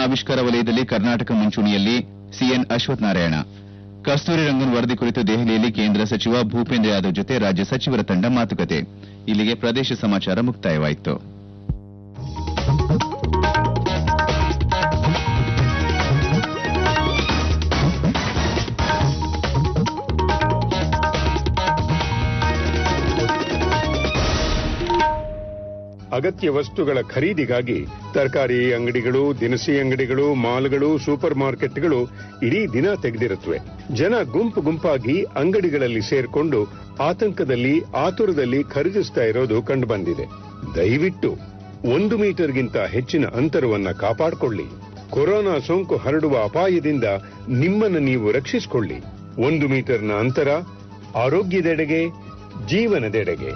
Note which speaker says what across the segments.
Speaker 1: ಆವಿಷ್ಕಾರ ವಲಯದಲ್ಲಿ ಕರ್ನಾಟಕ ಮುಂಚೂಣಿಯಲ್ಲಿ ಸಿಎನ್ ಅಶ್ವಥ್ ನಾರಾಯಣ ಕಸ್ತೂರಿ ರಂಗನ್ ವರದಿ ಕುರಿತು ದೆಹಲಿಯಲ್ಲಿ ಕೇಂದ್ರ ಸಚಿವ ಭೂಪೇಂದ್ರ ಯಾದವ್ ಜೊತೆ ರಾಜ್ಯ ಸಚಿವರ ತಂಡ ಮಾತುಕತೆ ಇಲ್ಲಿಗೆ ಪ್ರದೇಶ ಸಮಾಚಾರ ಮುಕ್ತಾಯವಾಯಿತು
Speaker 2: ಅಗತ್ಯ ವಸ್ತುಗಳ ಖರೀದಿಗಾಗಿ ತರಕಾರಿ ಅಂಗಡಿಗಳು ದಿನಸಿ ಅಂಗಡಿಗಳು ಮಾಲ್ಗಳು ಸೂಪರ್ ಮಾರ್ಕೆಟ್ಗಳು ಇಡೀ ದಿನ ತೆಗೆದಿರುತ್ತವೆ ಜನ ಗುಂಪು ಗುಂಪಾಗಿ ಅಂಗಡಿಗಳಲ್ಲಿ ಸೇರ್ಕೊಂಡು ಆತಂಕದಲ್ಲಿ ಆತುರದಲ್ಲಿ ಖರೀದಿಸ್ತಾ ಇರೋದು ಕಂಡುಬಂದಿದೆ ದಯವಿಟ್ಟು ಒಂದು ಮೀಟರ್ಗಿಂತ ಹೆಚ್ಚಿನ ಅಂತರವನ್ನ ಕಾಪಾಡಿಕೊಳ್ಳಿ ಕೊರೋನಾ ಸೋಂಕು ಹರಡುವ ಅಪಾಯದಿಂದ ನಿಮ್ಮನ್ನು ನೀವು ರಕ್ಷಿಸಿಕೊಳ್ಳಿ ಒಂದು ಮೀಟರ್ನ ಅಂತರ ಆರೋಗ್ಯದೆಡೆಗೆ ಜೀವನದೆಡೆಗೆ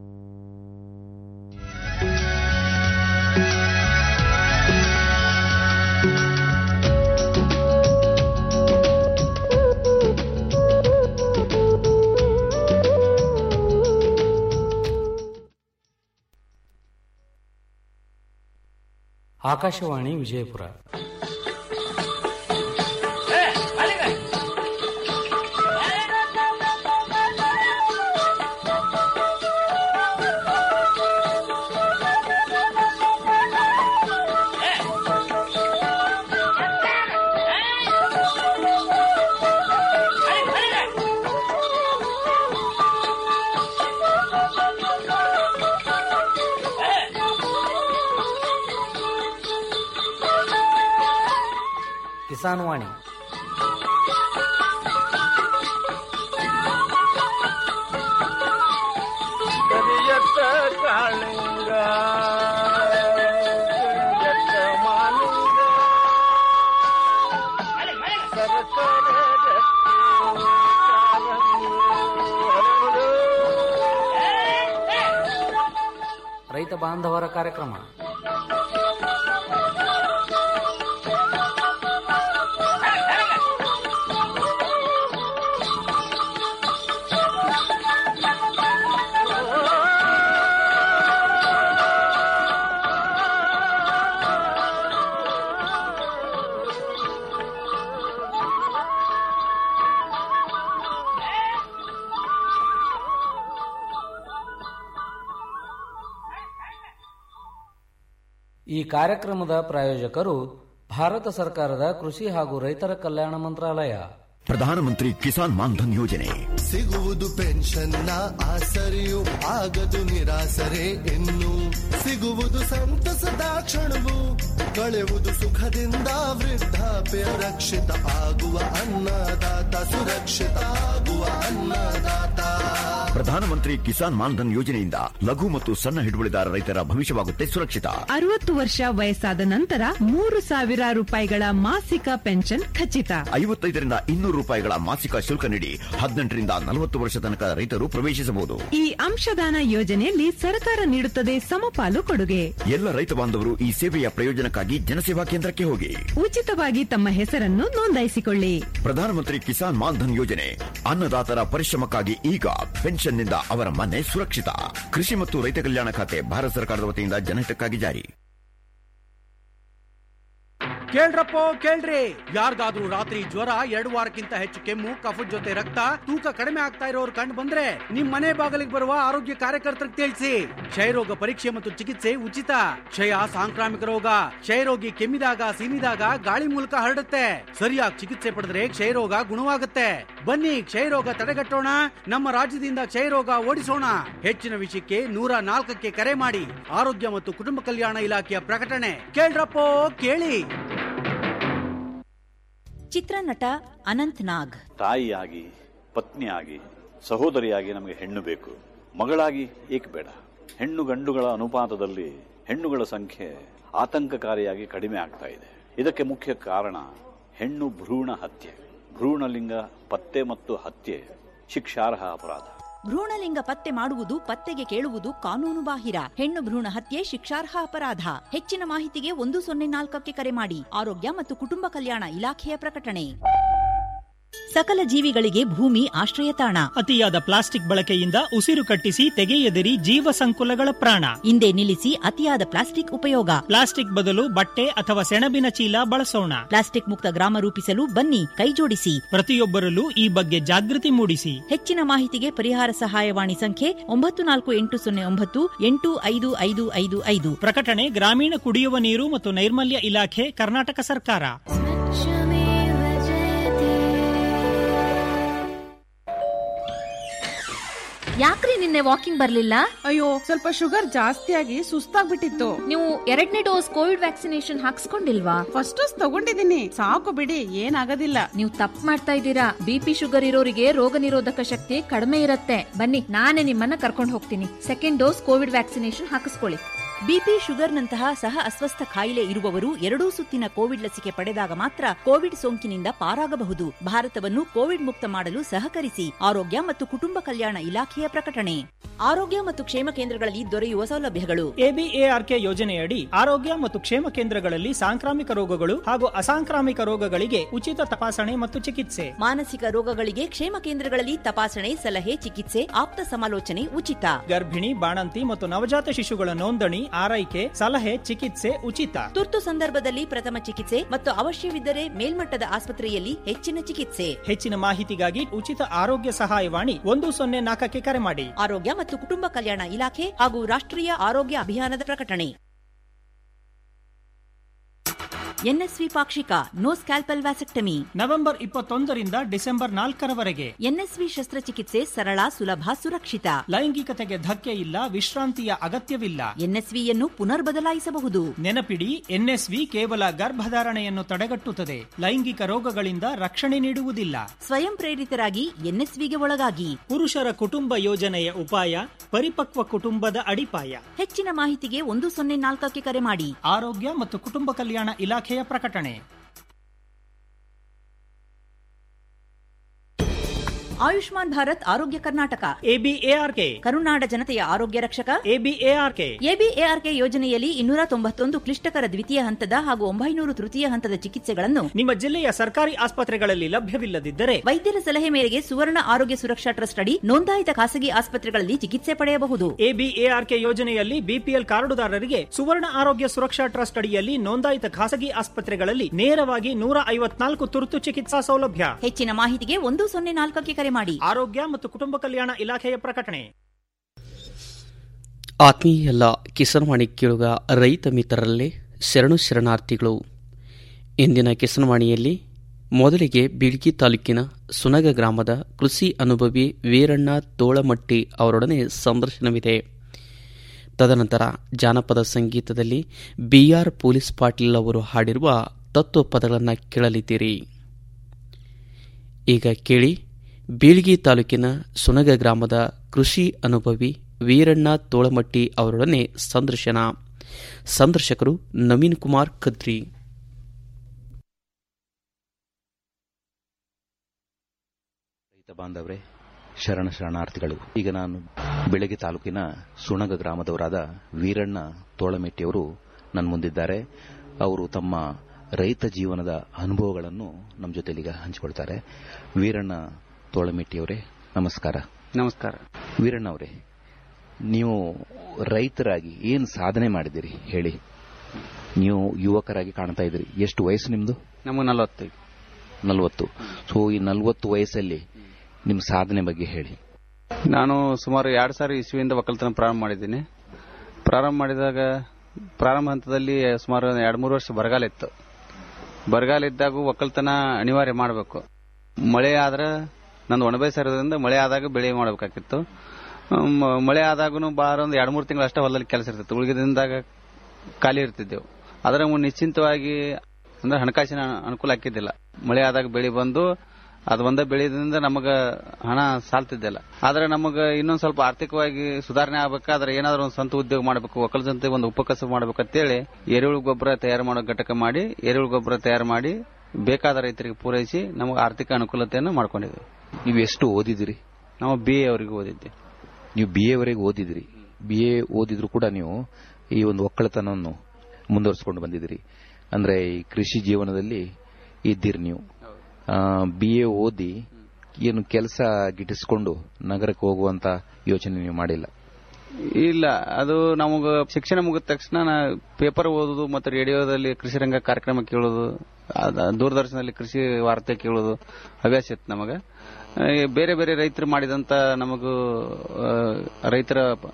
Speaker 3: ಆಕಾಶವಾಣಿ ವಿಜಯಪುರ ಕಿಸಾನ್ ವಾಣಿ
Speaker 4: ಕರಿಯತ್ತ ಕಾಳಿಂಗ ಕರಿಯತ್ತ ಮಾಲಿಂಗ ಸರಸರ ರಕ್ತಿ ಕಾರಂಗಿ ಹರಡು.
Speaker 3: ರೈತ ಬಾಂಧವರ ಕಾರ್ಯಕ್ರಮ ಈ ಕಾರ್ಯಕ್ರಮದ ಪ್ರಾಯೋಜಕರು ಭಾರತ ಸರ್ಕಾರದ ಕೃಷಿ ಹಾಗೂ ರೈತರ ಕಲ್ಯಾಣ ಮಂತ್ರಾಲಯ
Speaker 5: ಪ್ರಧಾನಮಂತ್ರಿ ಕಿಸಾನ್ ಮಾನ್ಧನ್ ಯೋಜನೆ
Speaker 6: ಸಿಗುವುದು ಪೆನ್ಷನ್ನ ಆಸರೆಯು ಆಗದು ನಿರಾಸರೆ ಇನ್ನು ಸಿಗುವುದು ಸಂತಸದ ಕ್ಷಣವು ಕಳೆಯುವುದು ಸುಖದಿಂದ ವೃದ್ಧಾಪ್ಯ ರಕ್ಷಿತ ಆಗುವ ಅನ್ನದಾತ ಸುರಕ್ಷಿತ ಆಗುವ ಅನ್ನದಾತ
Speaker 5: ಪ್ರಧಾನಮಂತ್ರಿ ಕಿಸಾನ್ ಮಾನ್ಧನ್ ಯೋಜನೆಯಿಂದ ಲಘು ಮತ್ತು ಸಣ್ಣ ಹಿಡುವಳಿದಾರ ರೈತರ ಭವಿಷ್ಯವಾಗುತ್ತೆ ಸುರಕ್ಷಿತ
Speaker 7: ಅರವತ್ತು ವರ್ಷ ವಯಸ್ಸಾದ ನಂತರ ಮೂರು ಸಾವಿರ ರೂಪಾಯಿಗಳ ಮಾಸಿಕ ಪೆನ್ಷನ್ ಖಚಿತ
Speaker 5: ಐವತ್ತೈದರಿಂದ ಇನ್ನೂರು ರೂಪಾಯಿಗಳ ಮಾಸಿಕ ಶುಲ್ಕ ನೀಡಿ ಹದಿನೆಂಟರಿಂದ ನಲವತ್ತು ವರ್ಷ ತನಕ ರೈತರು ಪ್ರವೇಶಿಸಬಹುದು
Speaker 7: ಈ ಅಂಶದಾನ ಯೋಜನೆಯಲ್ಲಿ ಸರ್ಕಾರ ನೀಡುತ್ತದೆ ಸಮಪಾಲು ಕೊಡುಗೆ
Speaker 5: ಎಲ್ಲ ರೈತ ಬಾಂಧವರು ಈ ಸೇವೆಯ ಪ್ರಯೋಜನಕ್ಕಾಗಿ ಜನಸೇವಾ ಕೇಂದ್ರಕ್ಕೆ ಹೋಗಿ
Speaker 7: ಉಚಿತವಾಗಿ ತಮ್ಮ ಹೆಸರನ್ನು ನೋಂದಾಯಿಸಿಕೊಳ್ಳಿ
Speaker 5: ಪ್ರಧಾನಮಂತ್ರಿ ಕಿಸಾನ್ ಮಾನ್ಧನ್ ಯೋಜನೆ ಅನ್ನದಾತರ ಪರಿಶ್ರಮಕ್ಕಾಗಿ ಈಗ ಪೆನ್ಷನ್ನಿಂದ ಅವರ ಮನೆ ಸುರಕ್ಷಿತ ಕೃಷಿ ಮತ್ತು ರೈತ ಕಲ್ಯಾಣ ಖಾತೆ ಭಾರತ ಸರ್ಕಾರದ ವತಿಯಿಂದ ಜನಹಿತಕ್ಕಾಗಿ ಜಾರಿ
Speaker 8: ಕೇಳ್ರಪ್ಪೋ ಕೇಳ್ರಿ ಯಾರಿಗಾದ್ರೂ ರಾತ್ರಿ ಜ್ವರ ಎರಡು ವಾರಕ್ಕಿಂತ ಹೆಚ್ಚು ಕೆಮ್ಮು ಕಫದ ಜೊತೆ ರಕ್ತ ತೂಕ ಕಡಿಮೆ ಆಗ್ತಾ ಇರೋರು ಕಂಡು ಬಂದ್ರೆ ನಿಮ್ ಮನೆ ಬಾಗಿಲಿಗೆ ಬರುವ ಆರೋಗ್ಯ ಕಾರ್ಯಕರ್ತರಿಗೆ ತಿಳಿಸಿ ಕ್ಷಯರೋಗ ಪರೀಕ್ಷೆ ಮತ್ತು ಚಿಕಿತ್ಸೆ ಉಚಿತ ಕ್ಷಯ ಸಾಂಕ್ರಾಮಿಕ ರೋಗ ಕ್ಷಯರೋಗಿ ಕೆಮ್ಮಿದಾಗ ಸೀನಿದಾಗ ಗಾಳಿ ಮೂಲಕ ಹರಡುತ್ತೆ ಸರಿಯಾಗಿ ಚಿಕಿತ್ಸೆ ಪಡೆದ್ರೆ ಕ್ಷಯರೋಗ ಗುಣವಾಗುತ್ತೆ ಬನ್ನಿ ಕ್ಷಯರೋಗ ತಡೆಗಟ್ಟೋಣ ನಮ್ಮ ರಾಜ್ಯದಿಂದ ಕ್ಷಯರೋಗ ಓಡಿಸೋಣ ಹೆಚ್ಚಿನ ವಿಷಯಕ್ಕೆ ನೂರ ನಾಲ್ಕಕ್ಕೆ ಕರೆ ಮಾಡಿ ಆರೋಗ್ಯ ಮತ್ತು ಕುಟುಂಬ ಕಲ್ಯಾಣ ಇಲಾಖೆಯ ಪ್ರಕಟಣೆ ಕೇಳ್ರಪ್ಪೋ ಕೇಳಿ
Speaker 9: ಚಿತ್ರನಟ ಅನಂತ್ ನಾಗ್
Speaker 10: ತಾಯಿಯಾಗಿ ಪತ್ನಿಯಾಗಿ ಸಹೋದರಿಯಾಗಿ ನಮಗೆ ಹೆಣ್ಣು ಬೇಕು ಮಗಳಾಗಿ ಏಕೆ ಬೇಡ ಹೆಣ್ಣು ಗಂಡುಗಳ ಅನುಪಾತದಲ್ಲಿ ಹೆಣ್ಣುಗಳ ಸಂಖ್ಯೆ ಆತಂಕಕಾರಿಯಾಗಿ ಕಡಿಮೆ ಆಗ್ತಾ ಇದೆ ಇದಕ್ಕೆ ಮುಖ್ಯ ಕಾರಣ ಹೆಣ್ಣು ಭ್ರೂಣ ಹತ್ಯೆ ಭ್ರೂಣಲಿಂಗ ಪತ್ತೆ ಮತ್ತು ಹತ್ಯೆ ಶಿಕ್ಷಾರ್ಹ ಅಪರಾಧ
Speaker 9: ಭ್ರೂಣಲಿಂಗ ಪತ್ತೆ ಮಾಡುವುದು ಪತ್ತೆಗೆ ಕೇಳುವುದು ಕಾನೂನು ಬಾಹಿರ ಹೆಣ್ಣು ಭ್ರೂಣ ಹತ್ಯೆ ಶಿಕ್ಷಾರ್ಹ ಅಪರಾಧ ಹೆಚ್ಚಿನ ಮಾಹಿತಿಗೆ ಒಂದು ಸೊನ್ನೆ ನಾಲ್ಕಕ್ಕೆ ಕರೆ ಮಾಡಿ ಆರೋಗ್ಯ ಮತ್ತು ಕುಟುಂಬ ಕಲ್ಯಾಣ ಇಲಾಖೆಯ ಪ್ರಕಟಣೆ ಸಕಲ ಜೀವಿಗಳಿಗೆ ಭೂಮಿ ಆಶ್ರಯ ತಾಣ
Speaker 11: ಅತಿಯಾದ ಪ್ಲಾಸ್ಟಿಕ್ ಬಳಕೆಯಿಂದ ಉಸಿರು ಕಟ್ಟಿಸಿ ತೆಗೆಯದಿರಿ ಜೀವ ಸಂಕುಲಗಳ ಪ್ರಾಣ
Speaker 9: ಹಿಂದೆ ನಿಲ್ಲಿಸಿ ಅತಿಯಾದ ಪ್ಲಾಸ್ಟಿಕ್ ಉಪಯೋಗ
Speaker 11: ಪ್ಲಾಸ್ಟಿಕ್ ಬದಲು ಬಟ್ಟೆ ಅಥವಾ ಸೆಣಬಿನ ಚೀಲ ಬಳಸೋಣ
Speaker 9: ಪ್ಲಾಸ್ಟಿಕ್ ಮುಕ್ತ ಗ್ರಾಮ ರೂಪಿಸಲು ಬನ್ನಿ ಕೈಜೋಡಿಸಿ
Speaker 11: ಪ್ರತಿಯೊಬ್ಬರಲ್ಲೂ ಈ ಬಗ್ಗೆ ಜಾಗೃತಿ ಮೂಡಿಸಿ
Speaker 9: ಹೆಚ್ಚಿನ ಮಾಹಿತಿಗೆ ಪರಿಹಾರ ಸಹಾಯವಾಣಿ ಸಂಖ್ಯೆ ಒಂಬತ್ತು ನಾಲ್ಕು ಎಂಟು ಸೊನ್ನೆ ಒಂಬತ್ತು ಎಂಟು ಐದು ಐದು ಐದು ಐದು
Speaker 11: ಪ್ರಕಟಣೆ ಗ್ರಾಮೀಣ ಕುಡಿಯುವ ನೀರು ಮತ್ತು ನೈರ್ಮಲ್ಯ ಇಲಾಖೆ ಕರ್ನಾಟಕ ಸರ್ಕಾರ
Speaker 12: ಯಾಕ್ರಿ ನಿನ್ನೆ ವಾಕಿಂಗ್ ಬರ್ಲಿಲ್ಲ
Speaker 13: ಅಯ್ಯೋ ಸ್ವಲ್ಪ ಶುಗರ್ ಜಾಸ್ತಿ ಆಗಿ ಸುಸ್ತಾಗ್ಬಿಟ್ಟಿತ್ತು
Speaker 12: ನೀವು ಎರಡನೇ ಡೋಸ್ ಕೋವಿಡ್ ವ್ಯಾಕ್ಸಿನೇಷನ್ ಹಾಕ್ಸ್ಕೊಂಡಿಲ್ವಾ
Speaker 13: ಫಸ್ಟ್ ಡೋಸ್ ತಗೊಂಡಿದ್ದೀನಿ ಸಾಕು ಬಿಡಿ ಏನಾಗೋದಿಲ್ಲ
Speaker 12: ನೀವು ತಪ್ಪು ಮಾಡ್ತಾ ಇದ್ದೀರಾ ಬಿಪಿ ಶುಗರ್ ಇರೋರಿಗೆ ರೋಗ ನಿರೋಧಕ ಶಕ್ತಿ ಕಡಿಮೆ ಇರುತ್ತೆ ಬನ್ನಿ ನಾನೇ ನಿಮ್ಮನ್ನ ಕರ್ಕೊಂಡು ಹೋಗ್ತೀನಿ ಸೆಕೆಂಡ್ ಡೋಸ್ ಕೋವಿಡ್ ವ್ಯಾಕ್ಸಿನೇಷನ್ ಹಾಕಿಸ್ಕೊಳ್ಳಿ
Speaker 9: ಬಿಪಿ ಶುಗರ್ನಂತಹ ಸಹ ಅಸ್ವಸ್ಥ ಕಾಯಿಲೆ ಇರುವವರು ಎರಡೂ ಸುತ್ತಿನ ಕೋವಿಡ್ ಲಸಿಕೆ ಪಡೆದಾಗ ಮಾತ್ರ ಕೋವಿಡ್ ಸೋಂಕಿನಿಂದ ಪಾರಾಗಬಹುದು ಭಾರತವನ್ನು ಕೋವಿಡ್ ಮುಕ್ತ ಮಾಡಲು ಸಹಕರಿಸಿ ಆರೋಗ್ಯ ಮತ್ತು ಕುಟುಂಬ ಕಲ್ಯಾಣ ಇಲಾಖೆಯ ಪ್ರಕಟಣೆ ಆರೋಗ್ಯ ಮತ್ತು ಕ್ಷೇಮ ಕೇಂದ್ರಗಳಲ್ಲಿ ದೊರೆಯುವ ಸೌಲಭ್ಯಗಳು
Speaker 11: ಎಬಿಎಆರ್ಕೆ ಯೋಜನೆಯಡಿ ಆರೋಗ್ಯ ಮತ್ತು ಕ್ಷೇಮ ಕೇಂದ್ರಗಳಲ್ಲಿ ಸಾಂಕ್ರಾಮಿಕ ರೋಗಗಳು ಹಾಗೂ ಅಸಾಂಕ್ರಾಮಿಕ ರೋಗಗಳಿಗೆ ಉಚಿತ ತಪಾಸಣೆ ಮತ್ತು ಚಿಕಿತ್ಸೆ
Speaker 9: ಮಾನಸಿಕ ರೋಗಗಳಿಗೆ ಕ್ಷೇಮ ಕೇಂದ್ರಗಳಲ್ಲಿ ತಪಾಸಣೆ ಸಲಹೆ ಚಿಕಿತ್ಸೆ ಆಪ್ತ ಸಮಾಲೋಚನೆ ಉಚಿತ
Speaker 11: ಗರ್ಭಿಣಿ ಬಾಣಂತಿ ಮತ್ತು ನವಜಾತ ಶಿಶುಗಳ ನೋಂದಣಿ ಆರೈಕೆ ಸಲಹೆ ಚಿಕಿತ್ಸೆ ಉಚಿತ
Speaker 9: ತುರ್ತು ಸಂದರ್ಭದಲ್ಲಿ ಪ್ರಥಮ ಚಿಕಿತ್ಸೆ ಮತ್ತು ಅವಶ್ಯವಿದ್ದರೆ ಮೇಲ್ಮಟ್ಟದ ಆಸ್ಪತ್ರೆಯಲ್ಲಿ ಹೆಚ್ಚಿನ ಚಿಕಿತ್ಸೆ
Speaker 11: ಹೆಚ್ಚಿನ ಮಾಹಿತಿಗಾಗಿ ಉಚಿತ ಆರೋಗ್ಯ ಸಹಾಯವಾಣಿ ಒಂದು ಸೊನ್ನೆ ನಾಲ್ಕಕ್ಕೆ ಕರೆ ಮಾಡಿ
Speaker 9: ಆರೋಗ್ಯ ಮತ್ತು ಕುಟುಂಬ ಕಲ್ಯಾಣ ಇಲಾಖೆ ಹಾಗೂ ರಾಷ್ಟ್ರೀಯ ಆರೋಗ್ಯ ಅಭಿಯಾನದ ಪ್ರಕಟಣೆ ಎನ್ಎಸ್ವಿ ಪಾಕ್ಷಿಕ ನೋ ಸ್ಕ್ಯಾಲ್ಪಲ್ ವ್ಯಾಸೆಕ್ಟಮಿ
Speaker 11: ನವೆಂಬರ್ ಇಪ್ಪತ್ತೊಂದರಿಂದ ಡಿಸೆಂಬರ್ ನಾಲ್ಕರವರೆಗೆ
Speaker 9: ಎನ್ಎಸ್ವಿ ಶಸ್ತ್ರಚಿಕಿತ್ಸೆ ಸರಳ ಸುಲಭ ಸುರಕ್ಷಿತ
Speaker 11: ಲೈಂಗಿಕತೆಗೆ ಧಕ್ಕೆ ಇಲ್ಲ ವಿಶ್ರಾಂತಿಯ ಅಗತ್ಯವಿಲ್ಲ
Speaker 9: ಎನ್ಎಸ್ವಿಯನ್ನು ಪುನರ್ ಬದಲಾಯಿಸಬಹುದು
Speaker 11: ನೆನಪಿಡಿ ಎನ್ಎಸ್ವಿ ಕೇವಲ ಗರ್ಭಧಾರಣೆಯನ್ನು ತಡೆಗಟ್ಟುತ್ತದೆ ಲೈಂಗಿಕ ರೋಗಗಳಿಂದ ರಕ್ಷಣೆ ನೀಡುವುದಿಲ್ಲ
Speaker 9: ಸ್ವಯಂ ಪ್ರೇರಿತರಾಗಿ ಎನ್ಎಸ್ವಿಗೆ ಒಳಗಾಗಿ
Speaker 11: ಪುರುಷರ ಕುಟುಂಬ ಯೋಜನೆಯ ಉಪಾಯ ಪರಿಪಕ್ವ ಕುಟುಂಬದ ಅಡಿಪಾಯ
Speaker 9: ಹೆಚ್ಚಿನ ಮಾಹಿತಿಗೆ ಒಂದು ಸೊನ್ನೆ ನಾಲ್ಕಕ್ಕೆ ಕರೆ ಮಾಡಿ
Speaker 11: ಆರೋಗ್ಯ ಮತ್ತು ಕುಟುಂಬ ಕಲ್ಯಾಣ ಇಲಾಖೆಯ ಪ್ರಕಟಣೆ
Speaker 9: ಆಯುಷ್ಮಾನ್ ಭಾರತ್ ಆರೋಗ್ಯ ಕರ್ನಾಟಕ
Speaker 11: ಎಬಿಎಆರ್ಕೆ
Speaker 9: ಕರುನಾಡ ಜನತೆಯ ಆರೋಗ್ಯ ರಕ್ಷಕ
Speaker 11: ಎಬಿಎಆರ್ಕೆ
Speaker 9: ಎಬಿಎಆರ್ಕೆ ಯೋಜನೆಯಲ್ಲಿ ಇನ್ನೂರ ತೊಂಬತ್ತೊಂದು ಕ್ಲಿಷ್ಟಕರ ದ್ವಿತೀಯ ಹಂತದ ಹಾಗೂ ಒಂಬೈನೂರು ತೃತೀಯ ಹಂತದ ಚಿಕಿತ್ಸೆಗಳನ್ನು
Speaker 11: ನಿಮ್ಮ ಜಿಲ್ಲೆಯ ಸರ್ಕಾರಿ ಆಸ್ಪತ್ರೆಗಳಲ್ಲಿ ಲಭ್ಯವಿಲ್ಲದಿದ್ದರೆ
Speaker 9: ವೈದ್ಯರ ಸಲಹೆ ಮೇರೆಗೆ ಸುವರ್ಣ ಆರೋಗ್ಯ ಸುರಕ್ಷಾ ಟ್ರಸ್ಟ್ ಅಡಿ ನೋಂದಾಯಿತ ಖಾಸಗಿ ಆಸ್ಪತ್ರೆಗಳಲ್ಲಿ ಚಿಕಿತ್ಸೆ ಪಡೆಯಬಹುದು
Speaker 11: ಎಬಿಎಆರ್ಕೆ ಯೋಜನೆಯಲ್ಲಿ ಬಿಪಿಎಲ್ ಕಾರ್ಡುದಾರರಿಗೆ ಸುವರ್ಣ ಆರೋಗ್ಯ ಸುರಕ್ಷಾ ಟ್ರಸ್ಟ್ ಅಡಿಯಲ್ಲಿ ನೋಂದಾಯಿತ ಖಾಸಗಿ ಆಸ್ಪತ್ರೆಗಳಲ್ಲಿ ನೇರವಾಗಿ ನೂರ ಐವತ್ನಾಲ್ಕು ತುರ್ತು ಚಿಕಿತ್ಸಾ ಸೌಲಭ್ಯ
Speaker 9: ಹೆಚ್ಚಿನ ಮಾಹಿತಿಗೆ ಒಂದು ಸೊನ್ನೆ ನಾಲ್ಕಕ್ಕೆ ಕರೆ ಮಾಡಿ
Speaker 11: ಆರೋಗ್ಯ ಮತ್ತು ಕುಟುಂಬ ಕಲ್ಯಾಣ ಇಲಾಖೆಯ ಪ್ರಕಟಣೆ
Speaker 14: ಆತ್ಮೀಯ ಎಲ್ಲ ಕಿಸನವಾಣಿ ಕೇಳುಗ ರೈತ ಮಿತ್ರರಲ್ಲೇ ಶರಣು ಶರಣಾರ್ಥಿಗಳು ಇಂದಿನ ಕಿಸನವಾಣಿಯಲ್ಲಿ ಮೊದಲಿಗೆ ಬೀಳ್ಗಿ ತಾಲೂಕಿನ ಸುನಗ ಗ್ರಾಮದ ಕೃಷಿ ಅನುಭವಿ ವೀರಣ್ಣ ತೋಳಮಟ್ಟಿ ಅವರೊಡನೆ ಸಂದರ್ಶನವಿದೆ ತದನಂತರ ಜಾನಪದ ಸಂಗೀತದಲ್ಲಿ ಬಿಆರ್ ಪೊಲೀಸ್ ಪಾಟೀಲ್ ಅವರು ಹಾಡಿರುವ ತತ್ವ ಪದಗಳನ್ನು ಕೇಳಲಿದ್ದೀರಿ ಈಗ ಕೇಳಿ ಬೀಳ್ಗಿ ತಾಲೂಕಿನ ಸುನಗ ಗ್ರಾಮದ ಕೃಷಿ ಅನುಭವಿ ವೀರಣ್ಣ ತೋಳಮಟ್ಟಿ ಅವರೊಡನೆ ಸಂದರ್ಶನ ಸಂದರ್ಶಕರು ನವೀನ್ ಕುಮಾರ್ ಖದ್ರಿ
Speaker 15: ರೈತ ಬಾಂಧವರೇ ಶರಣ ಶರಣಾರ್ಥಿಗಳು ಈಗ ನಾನು ಬೆಳಗ್ಗೆ ತಾಲೂಕಿನ ಸುಣಗ ಗ್ರಾಮದವರಾದ ವೀರಣ್ಣ ತೋಳಮೆಟ್ಟಿಯವರು ನನ್ನ ಮುಂದಿದ್ದಾರೆ ಅವರು ತಮ್ಮ ರೈತ ಜೀವನದ ಅನುಭವಗಳನ್ನು ನಮ್ಮ ಜೊತೆಲೀಗ ಹಂಚಿಕೊಳ್ತಾರೆ ವೀರಣ್ಣ ತೋಳಮೆಟ್ಟಿಯವರೇ ನಮಸ್ಕಾರ
Speaker 16: ನಮಸ್ಕಾರ
Speaker 15: ವೀರಣ್ಣ ಅವರೇ ನೀವು ರೈತರಾಗಿ ಏನು ಸಾಧನೆ ಮಾಡಿದಿರಿ ಹೇಳಿ ನೀವು ಯುವಕರಾಗಿ ಕಾಣ್ತಾ ಇದ್ದೀರಿ ಎಷ್ಟು ವಯಸ್ಸು ನಿಮ್ದು
Speaker 16: ನಮಗೆ ನಲವತ್ತು
Speaker 15: ನಲವತ್ತು ಸೊ ಈ ನಲವತ್ತು ವಯಸ್ಸಲ್ಲಿ ನಿಮ್ಮ ಸಾಧನೆ ಬಗ್ಗೆ ಹೇಳಿ
Speaker 16: ನಾನು ಸುಮಾರು ಎರಡು ಸಾವಿರ ಇಸ್ವಿಯಿಂದ ಒಕ್ಕಲ್ತನ ಪ್ರಾರಂಭ ಮಾಡಿದ್ದೀನಿ ಪ್ರಾರಂಭ ಮಾಡಿದಾಗ ಪ್ರಾರಂಭ ಹಂತದಲ್ಲಿ ಸುಮಾರು ಎರಡು ಮೂರು ವರ್ಷ ಬರಗಾಲ ಇತ್ತು ಬರಗಾಲ ಇದ್ದಾಗ ಒಕ್ಕಲ್ತನ ಅನಿವಾರ್ಯ ಮಾಡಬೇಕು ಮಳೆ ಆದ್ರೆ ನಂದು ಒಣಬೇಸ ಇರೋದ್ರಿಂದ ಮಳೆ ಆದಾಗ ಬೆಳೆ ಮಾಡಬೇಕಾಗಿತ್ತು ಮ- ಮಳೆ ಆದಾಗೂ ಬಾರ ಒಂದು ಎರಡು ಮೂರು ತಿಂಗಳು ಅಷ್ಟೇ ಹೊಲದಲ್ಲಿ ಕೆಲಸ ಇರ್ತಿತ್ತು ಉಳಿದಿದ್ದಾಗ ಖಾಲಿ ಇರ್ತಿದ್ದೆವು ಅದರ ಮುನ್ನ ನಿಶ್ಚಿಂತವಾಗಿ ಅಂದ್ರೆ ಹಣಕಾಸಿನ ಅನುಕೂಲ ಆಕಿದ್ದಿಲ್ಲ ಮಳೆ ಆದಾಗ ಬೆಳೆ ಬಂದು ಅದು ಒಂದೇ ಬೆಳೆದಿಂದ ನಮಗ ಹಣ ಸಾಲ್ತಿದ್ದಿಲ್ಲ ಆದ್ರೆ ನಮಗ ಇನ್ನೊಂದ್ ಸ್ವಲ್ಪ ಆರ್ಥಿಕವಾಗಿ ಸುಧಾರಣೆ ಆಗ್ಬೇಕಾದ್ರೆ ಏನಾದ್ರೂ ಒಂದು ಸ್ವಂತ ಉದ್ಯೋಗ ಮಾಡಬೇಕು ಒಕ್ಕಲಜನತೆ ಒಂದು ಉಪಕಸಬು ಮಾಡ್ಬೇಕಂತೇಳಿ ಎರೆಹುಳು ಗೊಬ್ಬರ ತಯಾರು ಮಾಡೋ ಘಟಕ ಮಾಡಿ ಎರೆಹುಳು ಗೊಬ್ಬರ ತಯಾರು ಮಾಡಿ ಬೇಕಾದ ರೈತರಿಗೆ ಪೂರೈಸಿ ನಮಗೆ ಆರ್ಥಿಕ ಅನುಕೂಲತೆಯನ್ನು ಮಾಡ್ಕೊಂಡಿದ್ವಿ
Speaker 15: ನೀವು ಎಷ್ಟು ಓದಿದಿರಿ
Speaker 16: ನಾವು ಬಿ ಎ ಅವರಿಗೆ ಓದಿದ್ದೆ
Speaker 15: ನೀವು ಬಿ ಎವರೆಗೆ ಓದಿದಿರಿ ಬಿ ಎ ಓದಿದ್ರು ಕೂಡ ನೀವು ಈ ಒಂದು ಒಕ್ಕಲತನವನ್ನು ಮುಂದುವರಿಸಿಕೊಂಡು ಬಂದಿದ್ದೀರಿ ಅಂದ್ರೆ ಈ ಕೃಷಿ ಜೀವನದಲ್ಲಿ ಇದ್ದೀರಿ ನೀವು ಬಿ ಎ ಓದಿ ಏನು ಕೆಲಸ ಗಿಟ್ಟಿಸ್ಕೊಂಡು ನಗರಕ್ಕೆ ಹೋಗುವಂತ ಯೋಚನೆ ನೀವು ಮಾಡಿಲ್ಲ
Speaker 16: ಇಲ್ಲ ಅದು ನಮಗ ಶಿಕ್ಷಣ ಮುಗಿದ ತಕ್ಷಣ ನಾ ಪೇಪರ್ ಓದುದು ಮತ್ತು ರೇಡಿಯೋದಲ್ಲಿ ಕೃಷಿ ರಂಗ ಕಾರ್ಯಕ್ರಮ ಕೇಳೋದು ಅದ- ದೂರದರ್ಶನದಲ್ಲಿ ಕೃಷಿ ವಾರ್ತೆ ಕೇಳೋದು ಹವ್ಯಾಸ ಇತ್ತು ನಮಗ ಆ, ಈ ಬೇರೆ ಬೇರೆ ರೈತರು ಮಾಡಿದಂತ ನಮಗೂ ಆ, ರೈತರ ಪ-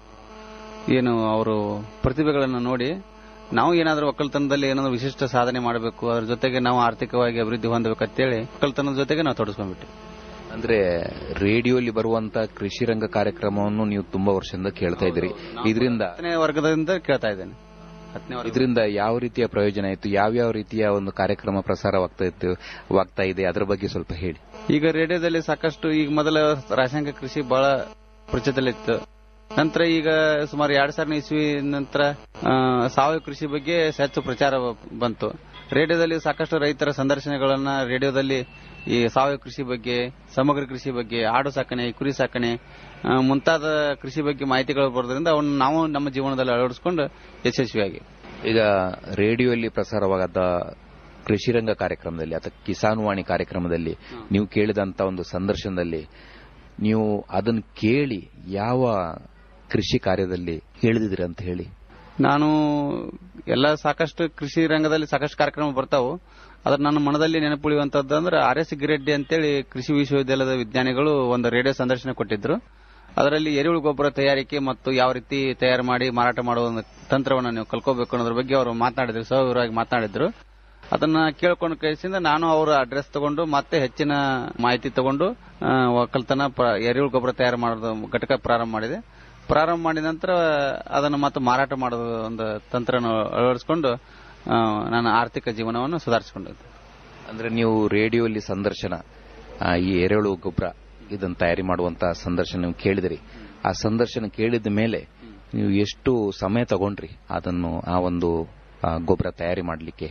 Speaker 16: ಏನು ಅವರು ಪ್ರತಿಭೆಗಳನ್ನು ನೋಡಿ ನಾವು ಏನಾದರೂ ಒಕ್ಕಲ್ತನದಲ್ಲಿ ಏನಾದರೂ ವಿಶಿಷ್ಟ ಸಾಧನೆ ಮಾಡಬೇಕು ಅದ್ರ ಜೊತೆಗೆ ನಾವು ಆರ್ಥಿಕವಾಗಿ ಅಭಿವೃದ್ಧಿ ಹೊಂದಬೇಕು ಅಂತೇಳಿ ಒಕ್ಕಲ್ತನದ ಜೊತೆಗೆ ನಾವು ತೊಡಸ್ಕೊಂಡ್ಬಿಟ್ಟು
Speaker 15: ಅಂದ್ರೆ ರೇಡಿಯೋಲಿ ಬರುವಂತ ಕೃಷಿ ರಂಗ ಕಾರ್ಯಕ್ರಮವನ್ನು ನೀವು ತುಂಬಾ ವರ್ಷದಿಂದ ಕೇಳ್ತಾ ಇದ್ದೀರಿ ಇದರಿಂದ
Speaker 16: ಹತ್ತನೇ ವರ್ಗದಿಂದ ಕೇಳ್ತಾ ಇದ್ದೇನೆ ಹತ್ತನೇ ವರ್ಗ
Speaker 15: ಇದರಿಂದ ಯಾವ ರೀತಿಯ ಪ್ರಯೋಜನ ಆಯಿತು ಯಾವ್ಯಾವ ರೀತಿಯ ಒಂದು ಕಾರ್ಯಕ್ರಮ ಪ್ರಸಾರವಾಗ್ತಾ ಇತ್ತು ವಾಗ್ತಾ ಇದೆ ಅದರ ಬಗ್ಗೆ ಸ್ವಲ್ಪ ಹೇಳಿ
Speaker 16: ಈಗ ರೇಡಿಯೋದಲ್ಲಿ ಸಾಕಷ್ಟು ಈಗ ಮೊದಲ ರಾಸಾಯನಿಕ ಕೃಷಿ ಬಹಳ ಪ್ರಚಲಿತಲ್ಲಿತ್ತು ನಂತರ ಈಗ ಸುಮಾರು ಎರಡ್ ಸಾವಿರ ಇಸ್ವಿ ನಂತರ ಆ, ಸಾವಯವ ಕೃಷಿ ಬಗ್ಗೆ ಹೆಚ್ಚು ಪ್ರಚಾರ ಬಂತು ರೇಡಿಯೋದಲ್ಲಿ ಸಾಕಷ್ಟು ರೈತರ ಸಂದರ್ಶನಗಳನ್ನ ರೇಡಿಯೋದಲ್ಲಿ ಈ ಸಾವಯವ ಕೃಷಿ ಬಗ್ಗೆ ಸಮಗ್ರ ಕೃಷಿ ಬಗ್ಗೆ ಆಡು ಸಾಕಣೆ ಕುರಿ ಸಾಕಣೆ ಆ, ಮುಂತಾದ ಕೃಷಿ ಬಗ್ಗೆ ಮಾಹಿತಿಗಳು ಬರೋದ್ರಿಂದ ಅವನ್ನ ನಾವು ನಮ್ಮ ಜೀವನದಲ್ಲಿ ಅಳವಡಿಸಿಕೊಂಡು ಯಶಸ್ವಿಯಾಗಿ
Speaker 15: ಈಗ ರೇಡಿಯೋಲಿ ಪ್ರಸಾರವಾದ ಕೃಷಿ ರಂಗ ಕಾರ್ಯಕ್ರಮದಲ್ಲಿ ಅಥವಾ ಕಿಸಾನ್ ವಾಣಿ ಕಾರ್ಯಕ್ರಮದಲ್ಲಿ ನೀವು ಕೇಳಿದಂತ ಒಂದು ಸಂದರ್ಶನದಲ್ಲಿ ನೀವು ಅದನ್ನು ಕೇಳಿ ಯಾವ ಕೃಷಿ ಕಾರ್ಯದಲ್ಲಿ ಹೇಳಿದಿರಿ ಅಂತ ಹೇಳಿ
Speaker 16: ನಾನು ಎಲ್ಲ ಸಾಕಷ್ಟು ಕೃಷಿ ರಂಗದಲ್ಲಿ ಸಾಕಷ್ಟು ಕಾರ್ಯಕ್ರಮ ಬರ್ತಾವು ಅದ್ರ ನನ್ನ ಮನದಲ್ಲಿ ನೆನಪುಳಿಯುವಂತದ್ದು ಅಂದ್ರೆ ಆರ್ ಎಸ್ ಗಿರೆಡ್ಡಿ ಅಂತೇಳಿ ಕೃಷಿ ವಿಶ್ವವಿದ್ಯಾಲಯದ ವಿಜ್ಞಾನಿಗಳು ಒಂದು ರೇಡಿಯೋ ಸಂದರ್ಶನ ಕೊಟ್ಟಿದ್ರು ಅದರಲ್ಲಿ ಎರೆಹುಳು ಗೊಬ್ಬರ ತಯಾರಿಕೆ ಮತ್ತು ಯಾವ ರೀತಿ ತಯಾರು ಮಾಡಿ ಮಾರಾಟ ಮಾಡುವ ಒಂದು ತಂತ್ರವನ್ನು ನೀವು ಕಲ್ಕೋಬೇಕು ಅನ್ನೋದ್ರ ಬಗ್ಗೆ ಅವರು ಮಾತನಾಡಿದ್ರು ಸವಿವರವಾಗಿ ಮಾತನಾಡಿದ್ರು ಅದನ್ನ ಕೇಳ್ಕೊಂಡು ಕಳಿಸಿಂದ ನಾನು ಅವರ ಅಡ್ರೆಸ್ ತಗೊಂಡು ಮತ್ತೆ ಹೆಚ್ಚಿನ ಮಾಹಿತಿ ತಗೊಂಡು ಆ, ಒಕ್ಕಲ್ತನ ಪ್ರ- ಎರೆಹುಳು ಗೊಬ್ಬರ ತಯಾರು ಮಾಡೋದು ಘಟಕ ಪ್ರಾರಂಭ ಮಾಡಿದೆ ಪ್ರಾರಂಭ ಮಾಡಿದ ನಂತರ ಅದನ್ನು ಮತ್ತೆ ಮಾರಾಟ ಮಾಡೋದು ಒಂದು ತಂತ್ರನ ಅಳವಡಿಸಿಕೊಂಡು ಆ, ನನ್ನ ಆರ್ಥಿಕ ಜೀವನವನ್ನು ಸುಧಾರಿಸಿಕೊಂಡಿದ್ದೆ
Speaker 15: ಅಂದ್ರೆ ನೀವು ರೇಡಿಯೋಲಿ ಸಂದರ್ಶನ ಆ, ಈ ಎರೆಹುಳು ಗೊಬ್ಬರ ಇದನ್ನು ತಯಾರಿ ಮಾಡುವಂತ ಸಂದರ್ಶನ ನೀವು ಕೇಳಿದಿರಿ ಆ ಸಂದರ್ಶನ ಕೇಳಿದ ಮೇಲೆ ನೀವು ಎಷ್ಟು ಸಮಯ ತಗೊಂಡ್ರಿ ಅದನ್ನು ಆ ಒಂದು ಆ, ಗೊಬ್ಬರ ತಯಾರಿ ಮಾಡಲಿಕ್ಕೆ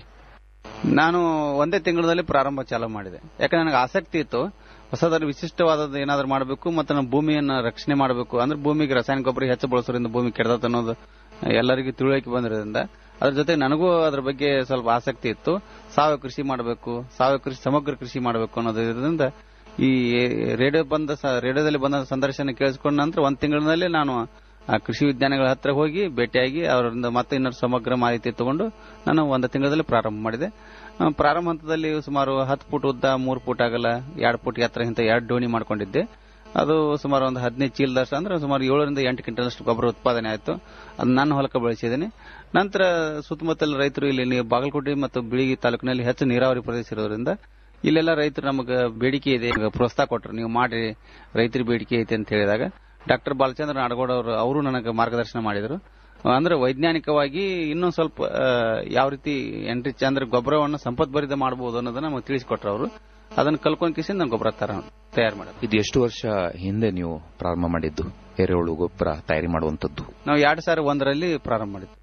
Speaker 16: ನಾನು ಒಂದೇ ತಿಂಗಳಲ್ಲಿ ಪ್ರಾರಂಭ ಚಾಲೂ ಮಾಡಿದೆ ಯಾಕಂದ್ರೆ ನನಗೆ ಆಸಕ್ತಿ ಇತ್ತು ಹೊಸದಾದ ವಿಶಿಷ್ಟವಾದದ್ದು ಏನಾದರೂ ಮಾಡಬೇಕು ಮತ್ತು ನಮ್ಮ ಭೂಮಿಯನ್ನು ರಕ್ಷಣೆ ಮಾಡಬೇಕು ಅಂದ್ರೆ ಭೂಮಿಗೆ ರಾಸಾಯನಿಕ ಗೊಬ್ಬರ ಹೆಚ್ಚು ಬಳಸೋದ್ರಿಂದ ಭೂಮಿ ಕೆಡದತ್ತ ಅನ್ನೋದು ಎಲ್ಲರಿಗೂ ತಿಳುವಳಿಕೆ ಬಂದಿರೋದ್ರಿಂದ ಅದ್ರ ಜೊತೆ ನನಗೂ ಅದ್ರ ಬಗ್ಗೆ ಸ್ವಲ್ಪ ಆಸಕ್ತಿ ಇತ್ತು ಸಾವಯವ ಕೃಷಿ ಮಾಡಬೇಕು ಸಾವಯವ ಕೃಷಿ ಸಮಗ್ರ ಕೃಷಿ ಮಾಡಬೇಕು ಅನ್ನೋದ್ರಿಂದ ಈ ರೇಡಿಯೋ ಬಂದ ಸ- ರೇಡಿಯೋದಲ್ಲಿ ಬಂದ ಸಂದರ್ಶನ ಕೇಳಿಸ್ಕೊಂಡ ನಂತರ ಒಂದು ತಿಂಗಳಿನಲ್ಲಿ ನಾನು ಆ ಕೃಷಿ ವಿಜ್ಞಾನಿಗಳ ಹತ್ರ ಹೋಗಿ ಭೇಟಿಯಾಗಿ ಅವರಿಂದ ಮತ್ತೆ ಇನ್ನೊಂದು ಸಮಗ್ರ ಮಾಹಿತಿ ತಗೊಂಡು ನಾನು ಒಂದು ತಿಂಗಳಲ್ಲಿ ಪ್ರಾರಂಭ ಮಾಡಿದೆ ಆ, ಪ್ರಾರಂಭ ಹಂತದಲ್ಲಿ ಸುಮಾರು ಹತ್ತು ಫುಟ್ ಉದ್ದ ಮೂರು ಫುಟ್ ಆಗಲ್ಲ ಎರಡು ಫುಟ್ ಎತ್ತರ ಇಂಥ ಎರಡು ಡೋಣಿ ಮಾಡ್ಕೊಂಡಿದ್ದೆ ಅದು ಸುಮಾರು ಒಂದು ಹದಿನೈದು ಚೀಲದಷ್ಟು ಅಂದ್ರೆ ಸುಮಾರು ಏಳರಿಂದ ಎಂಟು ಕ್ವಿಂಟಲ್ಷ್ಟು ಗೊಬ್ಬರ ಉತ್ಪಾದನೆ ಆಯಿತು ಅದು ನನ್ನ ಹೊಲಕ್ಕೆ ಬಳಸಿದ್ದೀನಿ ನಂತರ ಸುತ್ತಮುತ್ತಲ ರೈತರು ಇಲ್ಲಿ ನೀವು ಬಾಗಲಕೋಟೆ ಮತ್ತು ಬಿಳಿಗಿ ತಾಲೂಕಿನಲ್ಲಿ ಹೆಚ್ಚು ನೀರಾವರಿ ಪ್ರದೇಶ ಇರೋದ್ರಿಂದ ಇಲ್ಲೆಲ್ಲ ರೈತರು ನಮಗೆ ಬೇಡಿಕೆ ಇದೆ ಈಗ ಪ್ರೋತ್ಸಾಹ ಕೊಟ್ಟರು ನೀವು ಮಾಡಿ ರೈತರ ಬೇಡಿಕೆ ಐತೆ ಅಂತ ಹೇಳಿದಾಗ ಡಾಕ್ಟರ್ ಬಾಲಚಂದ್ರ ನಾಡಗೌಡ ಅವರು ಅವರು ನನಗೆ ಮಾರ್ಗದರ್ಶನ ಮಾಡಿದರು ಅಂದ್ರೆ ವೈಜ್ಞಾನಿಕವಾಗಿ ಇನ್ನೂ ಸ್ವಲ್ಪ ಆ, ಯಾವ ರೀತಿ ಎಂಟ್ರಿ ಅಂದ್ರೆ ಗೊಬ್ಬರವನ್ನು ಸಂಪದ್ಭರಿತ ಮಾಡಬಹುದು ಅನ್ನೋದನ್ನ ನಮಗೆ ತಿಳಿಸಿಕೊಟ್ರು ಅವರು ಅದನ್ನ ಕಲ್ಕೊಂಡ್ ಕಿಸಿ ನಾನು ಗೊಬ್ಬರ ತರ ತಯಾರು ಮಾಡೋದು
Speaker 15: ಇದು ಎಷ್ಟು ವರ್ಷ ಹಿಂದೆ ನೀವು ಪ್ರಾರಂಭ ಮಾಡಿದ್ದು ಎರೆಹುಳು ಗೊಬ್ಬರ ತಯಾರಿ ಮಾಡುವಂತದ್ದು
Speaker 16: ನಾವು ಎರಡ್ ಸಾವಿರ ಒಂದರಲ್ಲಿ ಪ್ರಾರಂಭ ಮಾಡಿದ್ವಿ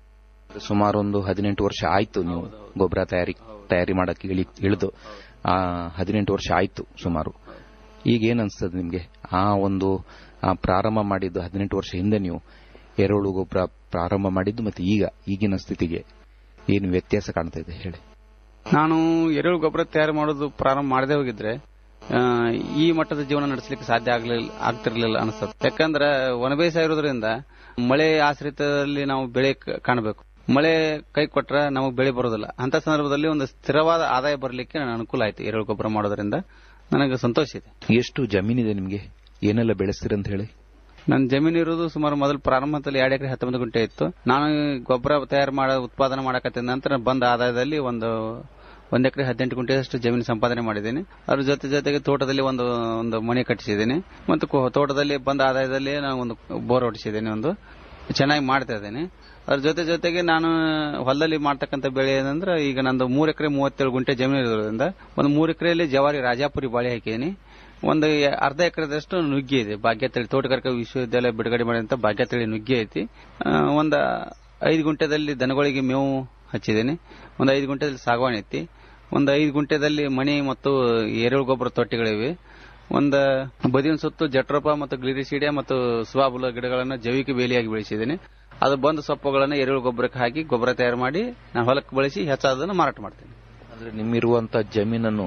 Speaker 15: ಸುಮಾರು ಒಂದು ಹದಿನೆಂಟು ವರ್ಷ ಆಯ್ತು ನೀವು ಗೊಬ್ಬರ ತಯಾರಿ ತಯಾರಿ ಮಾಡಕ್ಕೆ ಇಳಿ ಇಳಿದು ಆ ಹದಿನೆಂಟು ವರ್ಷ ಆಯ್ತು ಸುಮಾರು ಈಗ ಏನ್ ಅನ್ಸ್ತದೆ ನಿಮ್ಗೆ ಆ ಒಂದು ಆ ಪ್ರಾರಂಭ ಮಾಡಿದ್ದು ಹದಿನೆಂಟು ವರ್ಷ ಹಿಂದೆ ನೀವು ಎರೆಹುಳು ಗೊಬ್ಬರ ಪ್ರಾರಂಭ ಮಾಡಿದ್ದು ಮತ್ತೆ ಈಗ ಈಗಿನ ಸ್ಥಿತಿಗೆ ಏನು ವ್ಯತ್ಯಾಸ ಕಾಣ್ತಾ ಇದೆ ಹೇಳಿ
Speaker 16: ನಾನು ಎರೆಹುಳು ಗೊಬ್ಬರ ತಯಾರು ಮಾಡೋದು ಪ್ರಾರಂಭ ಮಾಡದೇ ಹೋಗಿದ್ರೆ ಆ, ಈ ಮಟ್ಟದ ಜೀವನ ನಡೆಸಲಿಕ್ಕೆ ಸಾಧ್ಯ ಆಗ್ಲಿಲ್ಲ ಆಗ್ತಿರ್ಲಿಲ್ಲ ಅನಿಸ್ತದೆ ಯಾಕಂದ್ರೆ ಒಣ ಬೇಸಾಯ ಇರೋದ್ರಿಂದ ಮಳೆ ಆಶ್ರಿತದಲ್ಲಿ ನಾವು ಬೆಳೆ ಕ- ಕಾಣಬೇಕು ಮಳೆ ಕೈ ಕೊಟ್ರೆ ನಮಗೆ ಬೆಳೆ ಬರೋದಿಲ್ಲ ಅಂತ ಸಂದರ್ಭದಲ್ಲಿ ಒಂದು ಸ್ಥಿರವಾದ ಆದಾಯ ಬರಲಿಕ್ಕೆ ನನಗೆ ಅನುಕೂಲ ಆಯ್ತು ಎರೆಹುಳು ಗೊಬ್ಬರ ಮಾಡೋದ್ರಿಂದ ನನಗೆ ಸಂತೋಷ ಇದೆ
Speaker 15: ಎಷ್ಟು ಜಮೀನಿದೆ ನಿಮ್ಗೆ ಏನೆಲ್ಲ ಬೆಳೆಸ್ತೀರಂತ ಹೇಳಿ
Speaker 16: ನನ್ನ ಜಮೀನು ಇರೋದು ಸುಮಾರು ಮೊದಲು ಪ್ರಾರಂಭದಲ್ಲಿ ಎರಡು ಎಕರೆ ಹತ್ತೊಂಬತ್ತು ಗುಂಟೆ ಇತ್ತು ನಾನು ಈ ಗೊಬ್ಬರ ತಯಾರು ಮಾಡ ಉತ್ಪಾದನೆ ಮಾಡಕತ್ತಿದ ನಂತರ ಬಂದ ಆದಾಯದಲ್ಲಿ ಒಂದು ಒಂದ್ ಎಕರೆ ಹದಿನೆಂಟು ಗುಂಟೆಯಷ್ಟು ಜಮೀನು ಸಂಪಾದನೆ ಮಾಡಿದ್ದೀನಿ ಅದ್ರ ಜೊತೆ ಜೊತೆಗೆ ತೋಟದಲ್ಲಿ ಒಂದು ಒಂದು ಮನೆ ಕಟ್ಟಿಸಿದ್ದೀನಿ ಮತ್ತು ಕೊ- ತೋಟದಲ್ಲಿ ಬಂದ ಆದಾಯದಲ್ಲಿ ನಾನು ಒಂದು ಬೋರ್ ಹೊಡಿಸಿದ್ದೀನಿ ಒಂದು ಚೆನ್ನಾಗಿ ಮಾಡ್ತಾ ಇದ್ದೇನೆ ಅದ್ರ ಜೊತೆ ಜೊತೆಗೆ ನಾನು ಹೊಲದಲ್ಲಿ ಮಾಡ್ತಕ್ಕಂಥ ಬೆಳೆ ಏನಂದ್ರೆ ಈಗ ನಂದು ಮೂರು ಎಕರೆ ಮೂವತ್ತೇಳು ಗುಂಟೆ ಜಮೀನು ಇರೋದ್ರಿಂದ ಒಂದು ಮೂರು ಎಕರೆಯಲ್ಲಿ ಜವಾರಿ ರಾಜಾಪುರಿ ಬಾಳೆ ಹಾಕಿದ್ದೀನಿ ಒಂದು ಎ- ಅರ್ಧ ಎಕರೆದಷ್ಟು ನುಗ್ಗೆ ಇದೆ ಭಾಗ್ಯತಳಿ ತೋಟಗಾರಿಕಾ ವಿಶ್ವವಿದ್ಯಾಲಯ ಬಿಡುಗಡೆ ಮಾಡಿದಂತ ಭಾಗ್ಯತಳಿ ನುಗ್ಗೆ ಐತಿ ಆ, ಒಂದು ಐದು ಗುಂಟೆದಲ್ಲಿ ದನಗಳಿಗೆ ಮೇವು ಹಚ್ಚಿದ್ದೀನಿ ಒಂದು ಐದು ಗುಂಟೆದಲ್ಲಿ ಸಾಗವಾಣಿ ಐತಿ ಒಂದು ಐದು ಗುಂಟೆದಲ್ಲಿ ಮಣಿ ಮತ್ತು ಎರೆಹುಳು ಗೊಬ್ಬರ ತೊಟ್ಟಿಗಳಿವೆ ಒಂದು ಬದಿನ ಸುತ್ತು ಜಟ್ರೋಪ ಮತ್ತು ಗ್ಲಿರಿಸಿಡಿಯಾ ಮತ್ತು ಸುವಾಬುಲ ಗಿಡಗಳನ್ನು ಜೈವಿಕ ಬೇಲಿಯಾಗಿ ಬೆಳೆಸಿದ್ದೀನಿ ಅದು ಬಂದ ಸೊಪ್ಪುಗಳನ್ನು ಎರೆಹುಳು ಗೊಬ್ಬರಕ್ಕೆ ಹಾಕಿ ಗೊಬ್ಬರ ತಯಾರು ಮಾಡಿ ನಾನು ಹೊಲಕ್ಕೆ ಬಳಸಿ ಹೆಚ್ಚಾದನ್ನು ಮಾರಾಟ ಮಾಡ್ತೀನಿ
Speaker 15: ಅಂದ್ರೆ ನಿಮ್ಮಿರುವಂತ ಜಮೀನನ್ನು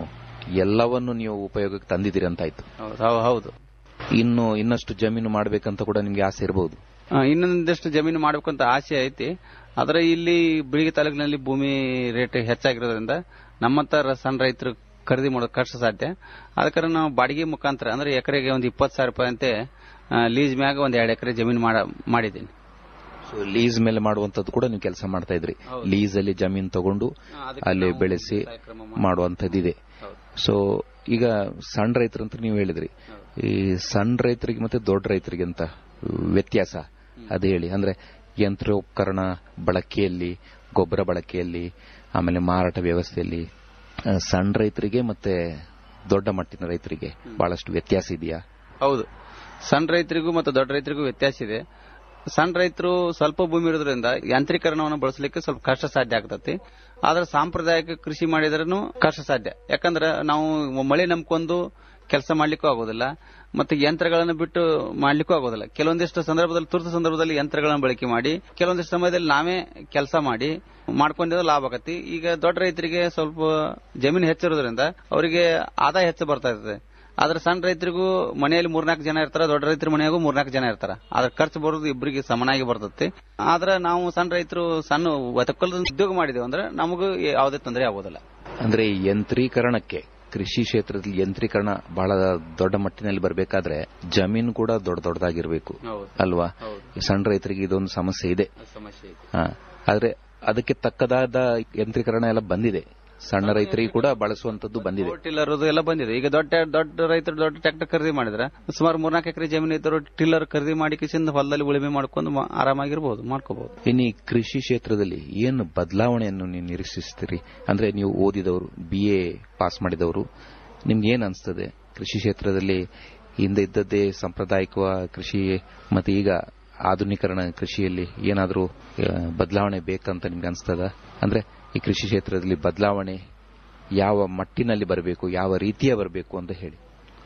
Speaker 15: ಎಲ್ಲವನ್ನು ನೀವು ಉಪಯೋಗಕ್ಕೆ ತಂದಿದ್ದೀರಿ ಅಂತಾಯ್ತು
Speaker 16: ಹೌದು ಹೌದು
Speaker 15: ಇನ್ನು ಇನ್ನಷ್ಟು ಜಮೀನು ಮಾಡ್ಬೇಕಂತ ಕೂಡ ನಿಮ್ಗೆ ಆಸೆ ಇರಬಹುದು
Speaker 16: ಆ, ಇನ್ನೊಂದಷ್ಟು ಜಮೀನು ಮಾಡ್ಬೇಕಂತ ಆಸೆ ಐತಿ ಆದ್ರೆ ಇಲ್ಲಿ ಬಿಳಿಗಿ ತಾಲೂಕಿನಲ್ಲಿ ಭೂಮಿ ರೇಟ್ ಹೆಚ್ಚಾಗಿರೋದ್ರಿಂದ ನಮ್ಮಂತ ಸಣ್ಣ ರೈತರು ಖರೀದಿ ಮಾಡೋದು ಕಷ್ಟ ಸಾಧ್ಯ ಅದಕ್ಕೆ ನಾವು ಬಾಡಿಗೆ ಮುಖಾಂತರ ಅಂದ್ರೆ ಎಕರೆಗೆ ಒಂದು ಇಪ್ಪತ್ತು ಸಾವಿರ ರೂಪಾಯಿ ಅಂತೆ ಲೀಸ್ ಮ್ಯಾಗ ಒಂದ್ ಎರಡು ಎಕರೆ ಜಮೀನು ಮಾಡ- ಮಾಡಿದ್ದೀನಿ
Speaker 15: ಸೊ ಲೀಸ್ ಮೇಲೆ ಮಾಡುವಂತದ್ದು ಕೂಡ ನೀವು ಕೆಲಸ ಮಾಡ್ತಾ ಇದ್ರಿ ಲೀಸ್ ಅಲ್ಲಿ ಜಮೀನು ತಗೊಂಡು ಅಲ್ಲಿ ಬೆಳೆಸಿ ಮಾಡುವಂತದ್ದಿದೆ ಸೊ ಈಗ ಸಣ್ಣ ರೈತರು ಅಂತ ನೀವು ಹೇಳಿದ್ರಿ ಈ ಸಣ್ಣ ರೈತರಿಗೆ ಮತ್ತೆ ದೊಡ್ಡ ರೈತರಿಗೆ ಅಂತ ವ್ಯತ್ಯಾಸ ಅದು ಹೇಳಿ ಅಂದ್ರೆ ಯಂತ್ರೋಪಕರಣ ಬಳಕೆಯಲ್ಲಿ ಗೊಬ್ಬರ ಬಳಕೆಯಲ್ಲಿ ಆಮೇಲೆ ಮಾರಾಟ ವ್ಯವಸ್ಥೆಯಲ್ಲಿ ಆ, ಸಣ್ಣ ರೈತರಿಗೆ ಮತ್ತೆ ದೊಡ್ಡ ಮಟ್ಟಿನ ರೈತರಿಗೆ ಬಹಳಷ್ಟು ವ್ಯತ್ಯಾಸ ಇದೆಯಾ
Speaker 16: ಹೌದು ಸಣ್ಣ ರೈತರಿಗೂ ಮತ್ತು ದೊಡ್ಡ ರೈತರಿಗೂ ವ್ಯತ್ಯಾಸ ಇದೆ ಸಣ್ಣ ರೈತರು ಸ್ವಲ್ಪ ಭೂಮಿ ಇರೋದ್ರಿಂದ ಯಾಂತ್ರೀಕರಣವನ್ನು ಬಳಸಲಿಕ್ಕೆ ಸ್ವಲ್ಪ ಕಷ್ಟ ಸಾಧ್ಯ ಆಗ್ತತಿ ಆದ್ರೆ ಸಾಂಪ್ರದಾಯಿಕ ಕೃಷಿ ಮಾಡಿದ್ರೂ ಕಷ್ಟ ಸಾಧ್ಯ ಯಾಕಂದ್ರೆ ನಾವು ಮಳೆ ನಂಬ್ಕೊಂಡು ಕೆಲಸ ಮಾಡ್ಲಿಕ್ಕೂ ಆಗೋದಿಲ್ಲ ಮತ್ತೆ ಯಂತ್ರಗಳನ್ನು ಬಿಟ್ಟು ಮಾಡ್ಲಿಕ್ಕೂ ಆಗೋದಿಲ್ಲ ಕೆಲವೊಂದಿಷ್ಟು ಸಂದರ್ಭದಲ್ಲಿ ತುರ್ತು ಸಂದರ್ಭದಲ್ಲಿ ಯಂತ್ರಗಳನ್ನು ಬಳಕೆ ಮಾಡಿ ಕೆಲವೊಂದಿಷ್ಟು ಸಮಯದಲ್ಲಿ ನಾವೇ ಕೆಲಸ ಮಾಡಿ ಮಾಡ್ಕೊಂಡಿರೋ ಲಾಭ ಆಗತ್ತೆ ಈಗ ದೊಡ್ಡ ರೈತರಿಗೆ ಸ್ವಲ್ಪ ಜಮೀನು ಹೆಚ್ಚಿರೋದ್ರಿಂದ ಅವರಿಗೆ ಆದಾಯ ಹೆಚ್ಚು ಬರ್ತಾ ಇರ್ತದೆ ಆದ್ರೆ ಸಣ್ಣ ರೈತರಿಗೂ ಮನೆಯಲ್ಲಿ ಮೂರ್ನಾಲ್ಕು ಜನ ಇರ್ತಾರ ದೊಡ್ಡ ರೈತರ ಮನೆಯಾಗೂ ಮೂರ್ನಾಲ್ಕು ಜನ ಇರ್ತಾರ ಆದ್ರೆ ಖರ್ಚು ಬರೋದು ಇಬ್ಬರಿಗೆ ಸಮನಾಗಿ ಬರ್ತೈತಿ ಆದ್ರೆ ನಾವು ಸಣ್ಣ ರೈತರು ಸಣ್ಣ ಒತ್ತಕ್ಕಲ್ದ ಉದ್ಯೋಗ ಮಾಡಿದೇವು ಅಂದ್ರೆ ನಮಗೂ ಯಾವುದೇ ತೊಂದರೆ ಆಗೋದಿಲ್ಲ
Speaker 15: ಅಂದ್ರೆ ಈ ಯಂತ್ರೀಕರಣಕ್ಕೆ ಕೃಷಿ ಕ್ಷೇತ್ರದಲ್ಲಿ ಯಂತ್ರೀಕರಣ ಬಹಳ ದೊಡ್ಡ ಮಟ್ಟಿನಲ್ಲಿ ಬರಬೇಕಾದ್ರೆ ಜಮೀನು ಕೂಡ ದೊಡ್ಡ ದೊಡ್ಡದಾಗಿರ್ಬೇಕು
Speaker 16: ಹೌದು.
Speaker 15: ಅಲ್ವಾ ಈ ಸಣ್ಣ ರೈತರಿಗೆ ಇದೊಂದು ಸಮಸ್ಯೆ ಇದೆ
Speaker 16: ಸಮಸ್ಯೆ ಇದೆ
Speaker 15: ಹಾ. ಆದ್ರೆ ಅದಕ್ಕೆ ತಕ್ಕದಾದ ಯಂತ್ರೀಕರಣ ಎಲ್ಲ ಬಂದಿದೆ ಸಣ್ಣ ರೈತರಿಗೆ ಕೂಡ ಬಳಸುವಂತದ್ದು ಬಂದಿದೆ
Speaker 16: ಟಿಲ್ಲರ್ ಅದು ಎಲ್ಲ ಬಂದಿದೆ ಈಗ ದೊಡ್ಡ ದೊಡ್ಡ ರೈತರು ದೊಡ್ಡ ಟ್ರ್ಯಾಕ್ಟರ್ ಖರೀದಿ ಮಾಡಿದ್ರೆ ಸುಮಾರು ಮೂರ್ನಾಲ್ಕು ಎಕರೆ ಜಮೀನು ಇದ್ದರು ಟಿಲ್ಲರ್ ಖರೀದಿ ಮಾಡಿ ಕಿಸಿಂದ ಹೊಲದಲ್ಲಿ ಉಳುಮೆ ಮಾಡ್ಕೊಂಡು ಮಾ- ಆರಾಮಾಗಿರ್ಬೋದು ಮಾಡ್ಕೋಬಹುದು
Speaker 15: ಇನ್ನು ಈ ಕೃಷಿ ಕ್ಷೇತ್ರದಲ್ಲಿ ಏನು ಬದಲಾವಣೆಯನ್ನು ನೀವು ನಿರೀಕ್ಷಿಸ್ತೀರಿ ಅಂದ್ರೆ ನೀವು ಓದಿದವರು ಬಿ ಎ ಪಾಸ್ ಮಾಡಿದವರು ನಿಮ್ಗೆ ಏನ್ ಅನ್ಸ್ತದೆ ಕೃಷಿ ಕ್ಷೇತ್ರದಲ್ಲಿ ಹಿಂದೆ ಇದ್ದದ್ದೇ ಸಾಂಪ್ರದಾಯಿಕ ಕೃಷಿ ಮತ್ತೆ ಈಗ ಆಧುನೀಕರಣ ಕೃಷಿಯಲ್ಲಿ ಏನಾದರೂ ಬದಲಾವಣೆ ಬೇಕಂತ ನಿಮ್ಗೆ ಅನ್ಸ್ತದ ಅಂದ್ರೆ ಈ ಕೃಷಿ ಕ್ಷೇತ್ರದಲ್ಲಿ ಬದಲಾವಣೆ ಯಾವ ಮಟ್ಟಿನಲ್ಲಿ ಬರಬೇಕು ಯಾವ ರೀತಿಯ ಬರಬೇಕು ಅಂತ ಹೇಳಿ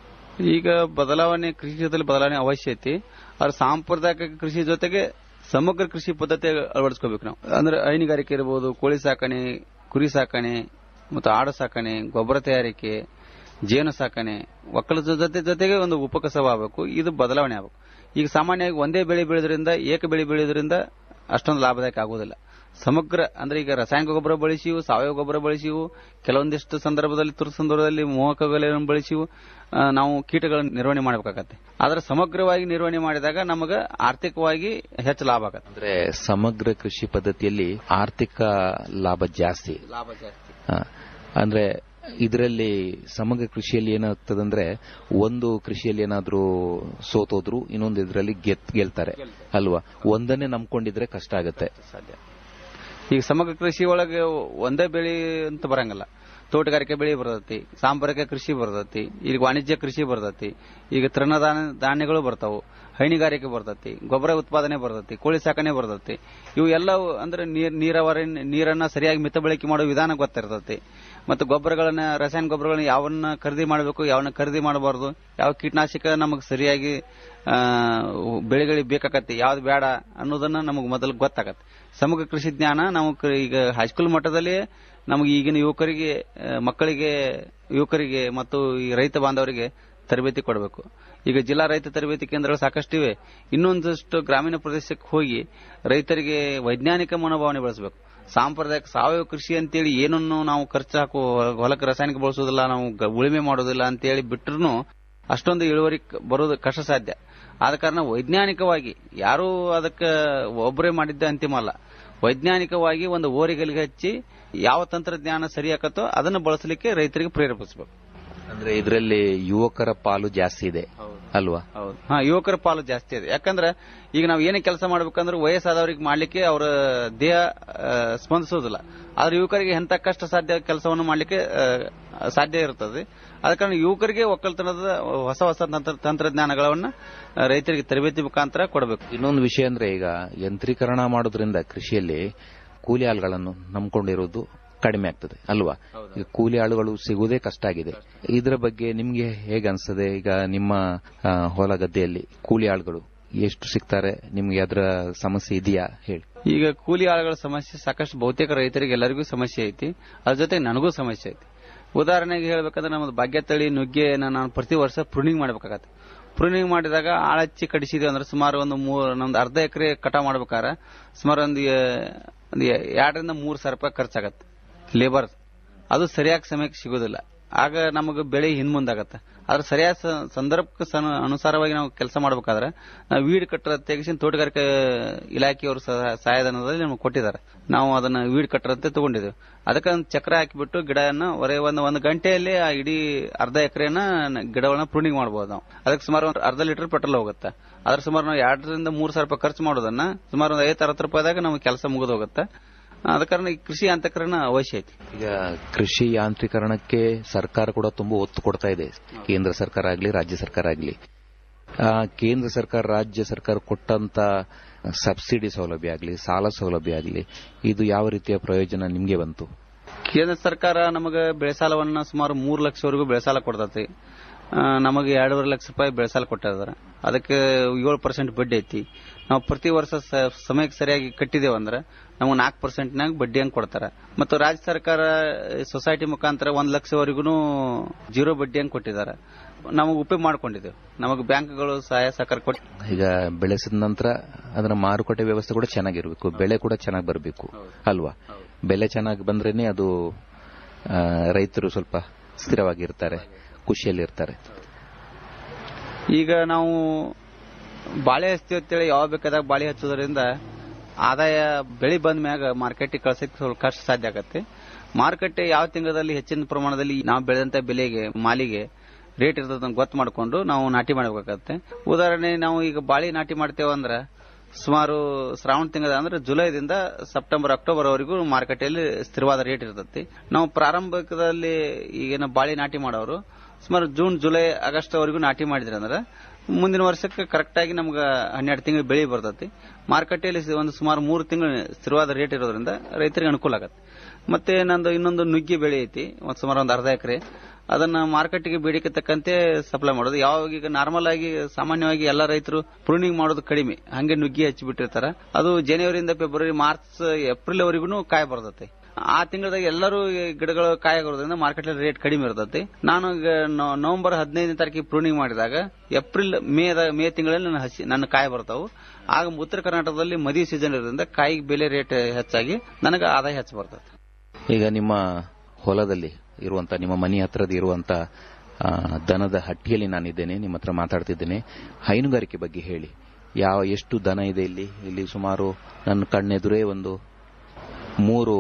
Speaker 16: ಈಗ ಬದಲಾವಣೆ ಕೃಷಿ ಕ್ಷೇತ್ರದಲ್ಲಿ ಬದಲಾವಣೆ ಅವಶ್ಯ ಐತಿ ಆದ್ರೆ ಸಾಂಪ್ರದಾಯಿಕ ಕೃಷಿ ಜೊತೆಗೆ ಸಮಗ್ರ ಕೃಷಿ ಪದ್ಧತಿ ಅಳವಡಿಸ್ಕೋಬೇಕು ನಾವು ಅಂದ್ರೆ ಹೈನುಗಾರಿಕೆ ಇರಬಹುದು ಕೋಳಿ ಸಾಕಣೆ ಕುರಿ ಸಾಕಣೆ ಮತ್ತು ಆಡು ಸಾಕಣೆ ಗೊಬ್ಬರ ತಯಾರಿಕೆ ಜೇನು ಸಾಕಣೆ ಒಕ್ಕಲದ ಜೊತೆ ಜೊತೆಗೆ ಒಂದು ಉಪಕಸವ ಆಗಬೇಕು ಇದು ಬದಲಾವಣೆ ಆಗಬೇಕು ಈಗ ಸಾಮಾನ್ಯವಾಗಿ ಒಂದೇ ಬೆಳೆ ಬೆಳೆದ್ರಿಂದ ಏಕ ಬೆಳೆ ಬೆಳೆಯೋದ್ರಿಂದ ಅಷ್ಟೊಂದು ಲಾಭದಾಯಕ ಆಗುವುದಿಲ್ಲ ಸಮಗ್ರ ಅಂದ್ರೆ ಈಗ ರಾಸಾಯನಿಕ ಗೊಬ್ಬರ ಬಳಸಿವು ಸಾವಯವ ಗೊಬ್ಬರ ಬಳಸಿವು ಕೆಲವೊಂದಿಷ್ಟು ಸಂದರ್ಭದಲ್ಲಿ ತುರ್ತು ಸಂದರ್ಭದಲ್ಲಿ ಮೋಹಕಗಳನ್ನು ಬಳಸಿವು ಆ, ನಾವು ಕೀಟಗಳನ್ನು ನಿರ್ವಹಣೆ ಮಾಡಬೇಕಾಗತ್ತೆ ಆದ್ರೆ ಸಮಗ್ರವಾಗಿ ನಿರ್ವಹಣೆ ಮಾಡಿದಾಗ ನಮಗ ಆರ್ಥಿಕವಾಗಿ ಹೆಚ್ಚು ಲಾಭ ಆಗತ್ತೆ
Speaker 15: ಅಂದ್ರೆ ಸಮಗ್ರ ಕೃಷಿ ಪದ್ಧತಿಯಲ್ಲಿ ಆರ್ಥಿಕ ಲಾಭ ಜಾಸ್ತಿ
Speaker 16: ಲಾಭ ಜಾಸ್ತಿ
Speaker 15: ಆ, ಅಂದ್ರೆ ಇದರಲ್ಲಿ ಸಮಗ್ರ ಕೃಷಿಯಲ್ಲಿ ಏನಾಗ್ತದಂದ್ರೆ ಒಂದು ಕೃಷಿಯಲ್ಲಿ ಏನಾದ್ರೂ ಸೋತೋದ್ರು ಇನ್ನೊಂದು ಇದರಲ್ಲಿ ಗೆತ್ ಗೆಲ್ತಾರೆ ಅಲ್ವಾ ಒಂದನ್ನೇ ನಂಬ್ಕೊಂಡಿದ್ರೆ ಕಷ್ಟ ಆಗತ್ತೆ
Speaker 16: ಸಾಧ್ಯ ಈಗ ಸಮಗ್ರ ಕೃಷಿ ಒಳಗೆ ಒಂದೇ ಬೆಳೆ ಅಂತ ಬರಂಗಿಲ್ಲ ತೋಟಗಾರಿಕೆ ಬೆಳೆ ಬರ್ತೈತಿ ಸಾಂಬಾರಿಕ ಕೃಷಿ ಬರ್ತೈತಿ ಈಗ ವಾಣಿಜ್ಯ ಕೃಷಿ ಬರ್ತೈತಿ ಈಗ ತೃಣಧಾನ ಧಾನ್ಯಗಳು ಬರ್ತಾವು ಹೈನುಗಾರಿಕೆ ಬರ್ತೈತಿ ಗೊಬ್ಬರ ಉತ್ಪಾದನೆ ಬರ್ತೈತಿ ಕೋಳಿ ಸಾಕಣೆ ಬರ್ತೈತಿ ಇವು ಎಲ್ಲವೂ ಅಂದ್ರೆ ನೀರ್ ನೀರಾವರಿ ನೀರನ್ನ ಸರಿಯಾಗಿ ಮಿತ ಬಳಕೆ ಮಾಡೋ ವಿಧಾನ ಗೊತ್ತಿರ್ತೈತಿ ಮತ್ತು ಗೊಬ್ಬರಗಳನ್ನ ರಾಸಾಯನಿಕ ಗೊಬ್ಬರಗಳನ್ನ ಯಾವನ್ನ ಖರೀದಿ ಮಾಡಬೇಕು ಯಾವನ್ನ ಖರೀದಿ ಮಾಡಬಾರ್ದು ಯಾವ ಕೀಟನಾಶಕ ನಮಗೆ ಸರಿಯಾಗಿ ಆ, ಬೆಳೆಗಳಿಗೆ ಬೇಕಾಕತ್ತೆ ಯಾವ್ದು ಬೇಡ ಅನ್ನೋದನ್ನ ನಮಗೆ ಮೊದಲು ಗೊತ್ತಾಗತ್ತೆ ಸಮಗ್ರ ಕೃಷಿ ಜ್ಞಾನ ನಾವು ಕ- ಈಗ ಹೈಸ್ಕೂಲ್ ಮಟ್ಟದಲ್ಲಿ ನಮಗೆ ಈಗಿನ ಯುವಕರಿಗೆ ಆ, ಮಕ್ಕಳಿಗೆ ಯುವಕರಿಗೆ ಮತ್ತು ಈ ರೈತ ಬಾಂಧವರಿಗೆ ತರಬೇತಿ ಕೊಡಬೇಕು ಈಗ ಜಿಲ್ಲಾ ರೈತ ತರಬೇತಿ ಕೇಂದ್ರಗಳು ಸಾಕಷ್ಟಿವೆ ಇನ್ನೊಂದಷ್ಟು ಗ್ರಾಮೀಣ ಪ್ರದೇಶಕ್ಕೆ ಹೋಗಿ ರೈತರಿಗೆ ವೈಜ್ಞಾನಿಕ ಮನೋಭಾವನೆ ಬೆಳೆಸಬೇಕು ಸಾಂಪ್ರದಾಯಿಕ ಸಾವಯವ ಕೃಷಿ ಅಂತೇಳಿ ಏನನ್ನು ನಾವು ಖರ್ಚು ಹಾಕುವ ಹೊಲಕ್ಕೆ ರಾಸಾಯನಿಕ ಬಳಸೋದಿಲ್ಲ ನಾವು ಗ- ಉಳುಮೆ ಮಾಡೋದಿಲ್ಲ ಅಂತೇಳಿ ಬಿಟ್ರು ಅಷ್ಟೊಂದು ಇಳುವರಿ ಕ- ಬರೋದು ಕಷ್ಟ ಸಾಧ್ಯ ಆದ ಕಾರಣ ವೈಜ್ಞಾನಿಕವಾಗಿ ಯಾರೂ ಅದಕ್ಕೆ ಒಬ್ಬರೇ ಮಾಡಿದ್ದ ಅಂತಿಮ ಅಲ್ಲ ವೈಜ್ಞಾನಿಕವಾಗಿ ಒಂದು ಓರಿಗಲಿಗೆ ಹಚ್ಚಿ ಯಾವ ತಂತ್ರಜ್ಞಾನ ಸರಿಯಾಕತ್ತೋ ಅದನ್ನು ಬಳಸಲಿಕ್ಕೆ ರೈತರಿಗೆ ಪ್ರೇರೇಪಿಸಬೇಕು
Speaker 15: ಅಂದ್ರೆ ಇದರಲ್ಲಿ ಯುವಕರ ಪಾಲು ಜಾಸ್ತಿ ಇದೆ ಅಲ್ವಾ
Speaker 16: ಹೌದು ಹಾ ಯುವಕರ ಪಾಲು ಜಾಸ್ತಿ ಇದೆ ಯಾಕಂದ್ರೆ ಈಗ ನಾವು ಏನೇ ಕೆಲಸ ಮಾಡ್ಬೇಕಂದ್ರೆ ವಯಸ್ಸಾದವರಿಗೆ ಮಾಡ್ಲಿಕ್ಕೆ ಅವರ ದೇಹ ಆ, ಸ್ಪಂದಿಸೋದಿಲ್ಲ ಆದ್ರೆ ಯುವಕರಿಗೆ ಎಂತ ಕಷ್ಟ ಸಾಧ್ಯ ಕೆಲಸವನ್ನು ಮಾಡ್ಲಿಕ್ಕೆ ಆ, ಸಾಧ್ಯ ಇರ್ತದೆ ಆದ ಕಾರಣ ಯುವಕರಿಗೆ ಒಕ್ಕಲ್ತನದ ಹೊಸ ಹೊಸ ತಂತ್ರ ತಂತ್ರಜ್ಞಾನಗಳನ್ನ ಆ, ರೈತರಿಗೆ ತರಬೇತಿ ಮುಖಾಂತರ ಕೊಡಬೇಕು
Speaker 15: ಇನ್ನೊಂದು ವಿಷಯ ಅಂದ್ರೆ ಈಗ ಯಂತ್ರೀಕರಣ ಮಾಡೋದ್ರಿಂದ ಕೃಷಿಯಲ್ಲಿ ಕೂಲಿ ಆಳುಗಳನ್ನು ನಂಬ್ಕೊಂಡಿರೋದು ಕಡಿಮೆ ಆಗ್ತದೆ ಅಲ್ವಾ ಈಗ ಕೂಲಿ ಆಳುಗಳು ಸಿಗುವುದೇ ಕಷ್ಟ ಆಗಿದೆ ಇದರ ಬಗ್ಗೆ ನಿಮ್ಗೆ ಹೇಗೆ ಅನ್ಸ್ತದೆ ಈಗ ನಿಮ್ಮ ಆ, ಹೊಲ ಗದ್ದೆಯಲ್ಲಿ ಕೂಲಿ ಆಳುಗಳು ಎಷ್ಟು ಸಿಗ್ತಾರೆ ನಿಮ್ಗೆ ಅದರ ಸಮಸ್ಯೆ ಇದೆಯಾ ಹೇಳಿ
Speaker 16: ಈಗ ಕೂಲಿ ಆಳುಗಳ ಸಮಸ್ಯೆ ಸಾಕಷ್ಟು ಬಹುತೇಕ ರೈತರಿಗೆ ಎಲ್ಲರಿಗೂ ಸಮಸ್ಯೆ ಐತಿ ಅದ್ರ ಜೊತೆ ನನಗೂ ಸಮಸ್ಯೆ ಐತಿ ಉದಾಹರಣೆಗೆ ಹೇಳ್ಬೇಕಂದ್ರೆ ನಮ್ಮದು ಭಾಗ್ಯತಳಿ ನುಗ್ಗೆನ ನಾನು ಪ್ರತಿ ವರ್ಷ ಪ್ರೂನಿಂಗ್ ಮಾಡ್ಬೇಕಾಗತ್ತೆ ಪ್ರೂನಿಂಗ್ ಮಾಡಿದಾಗ ಆಳಚ್ಚಿ ಕಡಿಸಿದ್ವಿ ಅಂದ್ರೆ ಸುಮಾರು ಒಂದು ಮೂರ್ ನಮ್ದು ಅರ್ಧ ಎಕರೆ ಕಟಾವ್ ಮಾಡ್ಬೇಕಾದ್ರೆ ಸುಮಾರು ಒಂದು ಎ- ಒಂದು ಎ- ಎರಡರಿಂದ ಮೂರು ಸಾವಿರ ರೂಪಾಯಿ ಖರ್ಚಾಗತ್ತೆ ಲೇಬರ್ ಅದು ಸರಿಯಾಗಿ ಸಮಯಕ್ಕೆ ಸಿಗೋದಿಲ್ಲ ಆಗ ನಮಗೆ ಬೆಳೆ ಹಿಂದ್ಮುಂದಾಗತ್ತೆ ಆದ್ರೆ ಸರಿಯಾದ ಸ- ಸಂದರ್ಭಕ್ಕೆ ಸನ- ಅನುಸಾರವಾಗಿ ನಾವು ಕೆಲಸ ಮಾಡಬೇಕಾದ್ರೆ ನಾವು ವೀಡ್ ಕಟ್ಟರ ತೆಗೆಸಿ ತೋಟಗಾರಿಕೆ ಇಲಾಖೆಯವರು ಸಹ- ಸಹಾಯಧನದಲ್ಲಿ ನಮಗೆ ಕೊಟ್ಟಿದ್ದಾರೆ ನಾವು ಅದನ್ನ ವೀಡ್ ಕಟ್ಟರ್ ಅಂತ ತಗೊಂಡಿದ್ದೇವೆ ಅದಕ್ಕೆ ಒಂದು ಚಕ್ರ ಹಾಕಿಬಿಟ್ಟು ಗಿಡನ ಒರೇ ಒಂದು ಒಂದು ಗಂಟೆಯಲ್ಲಿ ಆ ಇಡೀ ಅರ್ಧ ಎಕರೆನ ಗಿಡಗಳನ್ನ ಪ್ರೂನಿಂಗ್ ಮಾಡಬಹುದು ನಾವು ಅದಕ್ಕೆ ಸುಮಾರು ಒಂದು ಅರ್ಧ ಲೀಟರ್ ಪೆಟ್ರೋಲ್ ಹೋಗುತ್ತೆ ಅದ್ರ ಸುಮಾರು ನಾವು ಎರಡರಿಂದ ಮೂರು ಸಾವಿರ ರೂಪಾಯಿ ಖರ್ಚು ಮಾಡೋದನ್ನ ಸುಮಾರು ಒಂದು ಐವತ್ತು ಅರವತ್ತು ರೂಪಾಯಿದಾಗ ನಮಗೆ ಕೆಲಸ ಮುಗಿದು ಹೋಗುತ್ತೆ ಆದ ಕಾರಣ ಈ ಕೃಷಿ ಅಂತಕರಣ ಅವಶ್ಯ ಐತಿ
Speaker 15: ಈಗ ಕೃಷಿ ಯಾಂತ್ರೀಕರಣಕ್ಕೆ ಸರ್ಕಾರ ಕೂಡ ತುಂಬಾ ಒತ್ತು ಕೊಡ್ತಾ ಇದೆ ಕೇಂದ್ರ ಸರ್ಕಾರ ಆಗಲಿ ರಾಜ್ಯ ಸರ್ಕಾರ ಆಗಲಿ ಕೇಂದ್ರ ಸರ್ಕಾರ ರಾಜ್ಯ ಸರ್ಕಾರ ಕೊಟ್ಟಂತ ಸಬ್ಸಿಡಿ ಸೌಲಭ್ಯ ಆಗಲಿ ಸಾಲ ಸೌಲಭ್ಯ ಆಗಲಿ ಇದು ಯಾವ ರೀತಿಯ ಪ್ರಯೋಜನ ನಿಮಗೆ ಬಂತು
Speaker 16: ಕೇಂದ್ರ ಸರ್ಕಾರ ನಮಗೆ ಬೆಳೆ ಸಾಲವನ್ನ ಸುಮಾರು ಮೂರು ಲಕ್ಷವರೆಗೂ ಬೆಳೆ ಸಾಲ ಕೊಡ್ತೈತಿ ಆ, ನಮಗೆ ಎರಡೂವರೆ ಲಕ್ಷ ರೂಪಾಯಿ ಬೆಳೆ ಸಾಲ ಕೊಟ್ಟಿದ್ದಾರೆ ಅದಕ್ಕೆ ಏಳು ಪರ್ಸೆಂಟ್ ಬಡ್ಡಿ ಐತಿ ನಾವು ಪ್ರತಿ ವರ್ಷ ಸ- ಸಮಯಕ್ಕೆ ಸರಿಯಾಗಿ ಕಟ್ಟಿದೇವು ಅಂದ್ರೆ ನಮಗೆ ನಾಲ್ಕು ಪರ್ಸೆಂಟ್ನಾಗ ಬಡ್ಡಿ ಹಂಗೆ ಕೊಡ್ತಾರೆ ಮತ್ತು ರಾಜ್ಯ ಸರ್ಕಾರ ಸೊಸೈಟಿ ಮುಖಾಂತರ ಒಂದು ಲಕ್ಷವರೆಗೂ ಜೀರೋ ಬಡ್ಡಿ ಹಂಗೆ ಕೊಟ್ಟಿದ್ದಾರೆ ನಮಗೆ ಉಪಯೋಗ ಮಾಡ್ಕೊಂಡಿದ್ದೇವೆ ನಮಗೆ ಬ್ಯಾಂಕ್ಗಳು ಸಹಾಯ ಸಹಕಾರ ಕೊಟ್ಟು
Speaker 15: ಈಗ ಬೆಳೆಸಿದ ನಂತರ ಅದರ ಮಾರುಕಟ್ಟೆ ವ್ಯವಸ್ಥೆ ಕೂಡ ಚೆನ್ನಾಗಿರಬೇಕು ಬೆಳೆ ಕೂಡ ಚೆನ್ನಾಗಿ ಬರಬೇಕು ಅಲ್ವಾ ಬೆಲೆ ಚೆನ್ನಾಗಿ ಬಂದ್ರೇನೆ ಅದು ಆ, ರೈತರು ಸ್ವಲ್ಪ ಸ್ಥಿರವಾಗಿರ್ತಾರೆ ಖುಷಿಯಲ್ಲಿರ್ತಾರೆ
Speaker 16: ಈಗ ನಾವು ಬಾಳೆ ಹಚ್ತೀವಿ ಅಂತೇಳಿ ಯಾವ ಬೇಕಾದಾಗ ಬಾಳೆ ಹಚ್ಚೋದ್ರಿಂದ ಆದಾಯ ಬೆಳೆ ಬಂದ ಮ್ಯಾಗ ಮಾರ್ಕೆಟಿಗೆ ಕಳ್ಸಕ್ಕೆ ಸ್ವಲ್ಪ ಕಷ್ಟ ಸಾಧ್ಯ ಆಗತ್ತೆ ಮಾರುಕಟ್ಟೆ ಯಾವ ತಿಂಗಳಲ್ಲಿ ಹೆಚ್ಚಿನ ಪ್ರಮಾಣದಲ್ಲಿ ನಾವು ಬೆಳೆದಂತ ಬೆಲೆಗೆ ಮಾಲಿಗೆ ರೇಟ್ ಇರ್ತದ ಗೊತ್ತು ಮಾಡಿಕೊಂಡು ನಾವು ನಾಟಿ ಮಾಡಬೇಕಾಗತ್ತೆ ಉದಾಹರಣೆ ನಾವು ಈಗ ಬಾಳೆ ನಾಟಿ ಮಾಡ್ತೇವೆ ಅಂದ್ರೆ ಸುಮಾರು ಶ್ರಾವಣ ತಿಂಗಳ ಅಂದ್ರೆ ಜುಲೈದಿಂದ ಸೆಪ್ಟೆಂಬರ್ ಅಕ್ಟೋಬರ್ ವರೆಗೂ ಮಾರುಕಟ್ಟೆಯಲ್ಲಿ ಸ್ಥಿರವಾದ ರೇಟ್ ಇರ್ತೈತಿ ನಾವು ಪ್ರಾರಂಭಿಕದಲ್ಲಿ ಈಗೇನು ಬಾಳೆ ನಾಟಿ ಮಾಡೋರು ಸುಮಾರು ಜೂನ್ ಜುಲೈ ಆಗಸ್ಟ್ ವರೆಗೂ ನಾಟಿ ಮಾಡಿದ್ರೆ ಅಂದ್ರೆ ಮುಂದಿನ ವರ್ಷಕ್ಕೆ ಕರೆಕ್ಟ್ ಆಗಿ ನಮ್ಗೆ ಹನ್ನೆರಡು ತಿಂಗಳು ಬೆಳೆ ಬರ್ತೈತಿ ಮಾರುಕಟ್ಟೆಯಲ್ಲಿ ಒಂದು ಸುಮಾರು ಮೂರು ತಿಂಗಳು ಸ್ಥಿರವಾದ ರೇಟ್ ಇರೋದ್ರಿಂದ ರೈತರಿಗೆ ಅನುಕೂಲ ಆಗತ್ತೆ ಮತ್ತೆ ನಂದು ಇನ್ನೊಂದು ನುಗ್ಗಿ ಬೆಳೆ ಐತಿ ಒಂದು ಸುಮಾರು ಒಂದು ಅರ್ಧ ಎಕರೆ ಅದನ್ನ ಮಾರ್ಕೆಟ್ಗೆ ಬೇಡಿಕೆ ತಕ್ಕಂತೆ ಸಪ್ಲೈ ಮಾಡೋದು ಯಾವಾಗ ಈಗ ನಾರ್ಮಲ್ ಆಗಿ ಸಾಮಾನ್ಯವಾಗಿ ಎಲ್ಲ ರೈತರು ಪ್ರೂನಿಂಗ್ ಮಾಡೋದು ಕಡಿಮೆ ಹಂಗೆ ನುಗ್ಗಿ ಹಚ್ಚಿಬಿಟ್ಟಿರ್ತಾರ ಅದು ಜನವರಿಯಿಂದ ಫೆಬ್ರವರಿ ಮಾರ್ಚ್ ಏಪ್ರಿಲ್ ವರೆಗೂ ಕಾಯಿ ಬರ್ತೈತಿ ಆ ತಿಂಗಳದಾಗ ಎಲ್ಲರೂ ಈ ಗಿಡಗಳು ಕಾಯಾಗೋದ್ರಿಂದ ಮಾರ್ಕೆಟ್ ರೇಟ್ ಕಡಿಮೆ ಇರ್ತೈತಿ ನಾನು ಈಗ ನವ- ನವೆಂಬರ್ ಹದಿನೈದನೇ ತಾರೀಕಿಗೆ ಪ್ರೂನಿಂಗ್ ಮಾಡಿದಾಗ ಏಪ್ರಿಲ್ ಮೇ ಮೇ ತಿಂಗಳಲ್ಲಿ ನನ್ನ ಹಸಿ ನನ್ನ ಕಾಯಿ ಬರ್ತಾವು ಆಗ ಉತ್ತರ ಕರ್ನಾಟಕದಲ್ಲಿ ಮದುವೆ ಸೀಸನ್ ಇರೋದ್ರಿಂದ ಕಾಯಿ ಬೆಲೆ ರೇಟ್ ಹೆಚ್ಚಾಗಿ ನನಗೆ ಆದಾಯ ಹೆಚ್ಚು ಬರ್ತದೆ
Speaker 15: ಈಗ ನಿಮ್ಮ ಹೊಲದಲ್ಲಿ ಇರುವಂತ ನಿಮ್ಮ ಮನೆ ಹತ್ರದ ಇರುವಂತ ಆ, ದನದ ಹಟ್ಟಿಯಲ್ಲಿ ನಾನಿದ್ದೇನೆ ನಿಮ್ಮ ಹತ್ರ ಮಾತಾಡ್ತಿದ್ದೇನೆ ಹೈನುಗಾರಿಕೆ ಬಗ್ಗೆ ಹೇಳಿ ಯಾವ ಎಷ್ಟು ದನ ಇದೆ ಇಲ್ಲಿ ಇಲ್ಲಿ ಸುಮಾರು ನನ್ನ ಕಣ್ಣೆದುರೇ ಒಂದು ಮೂರು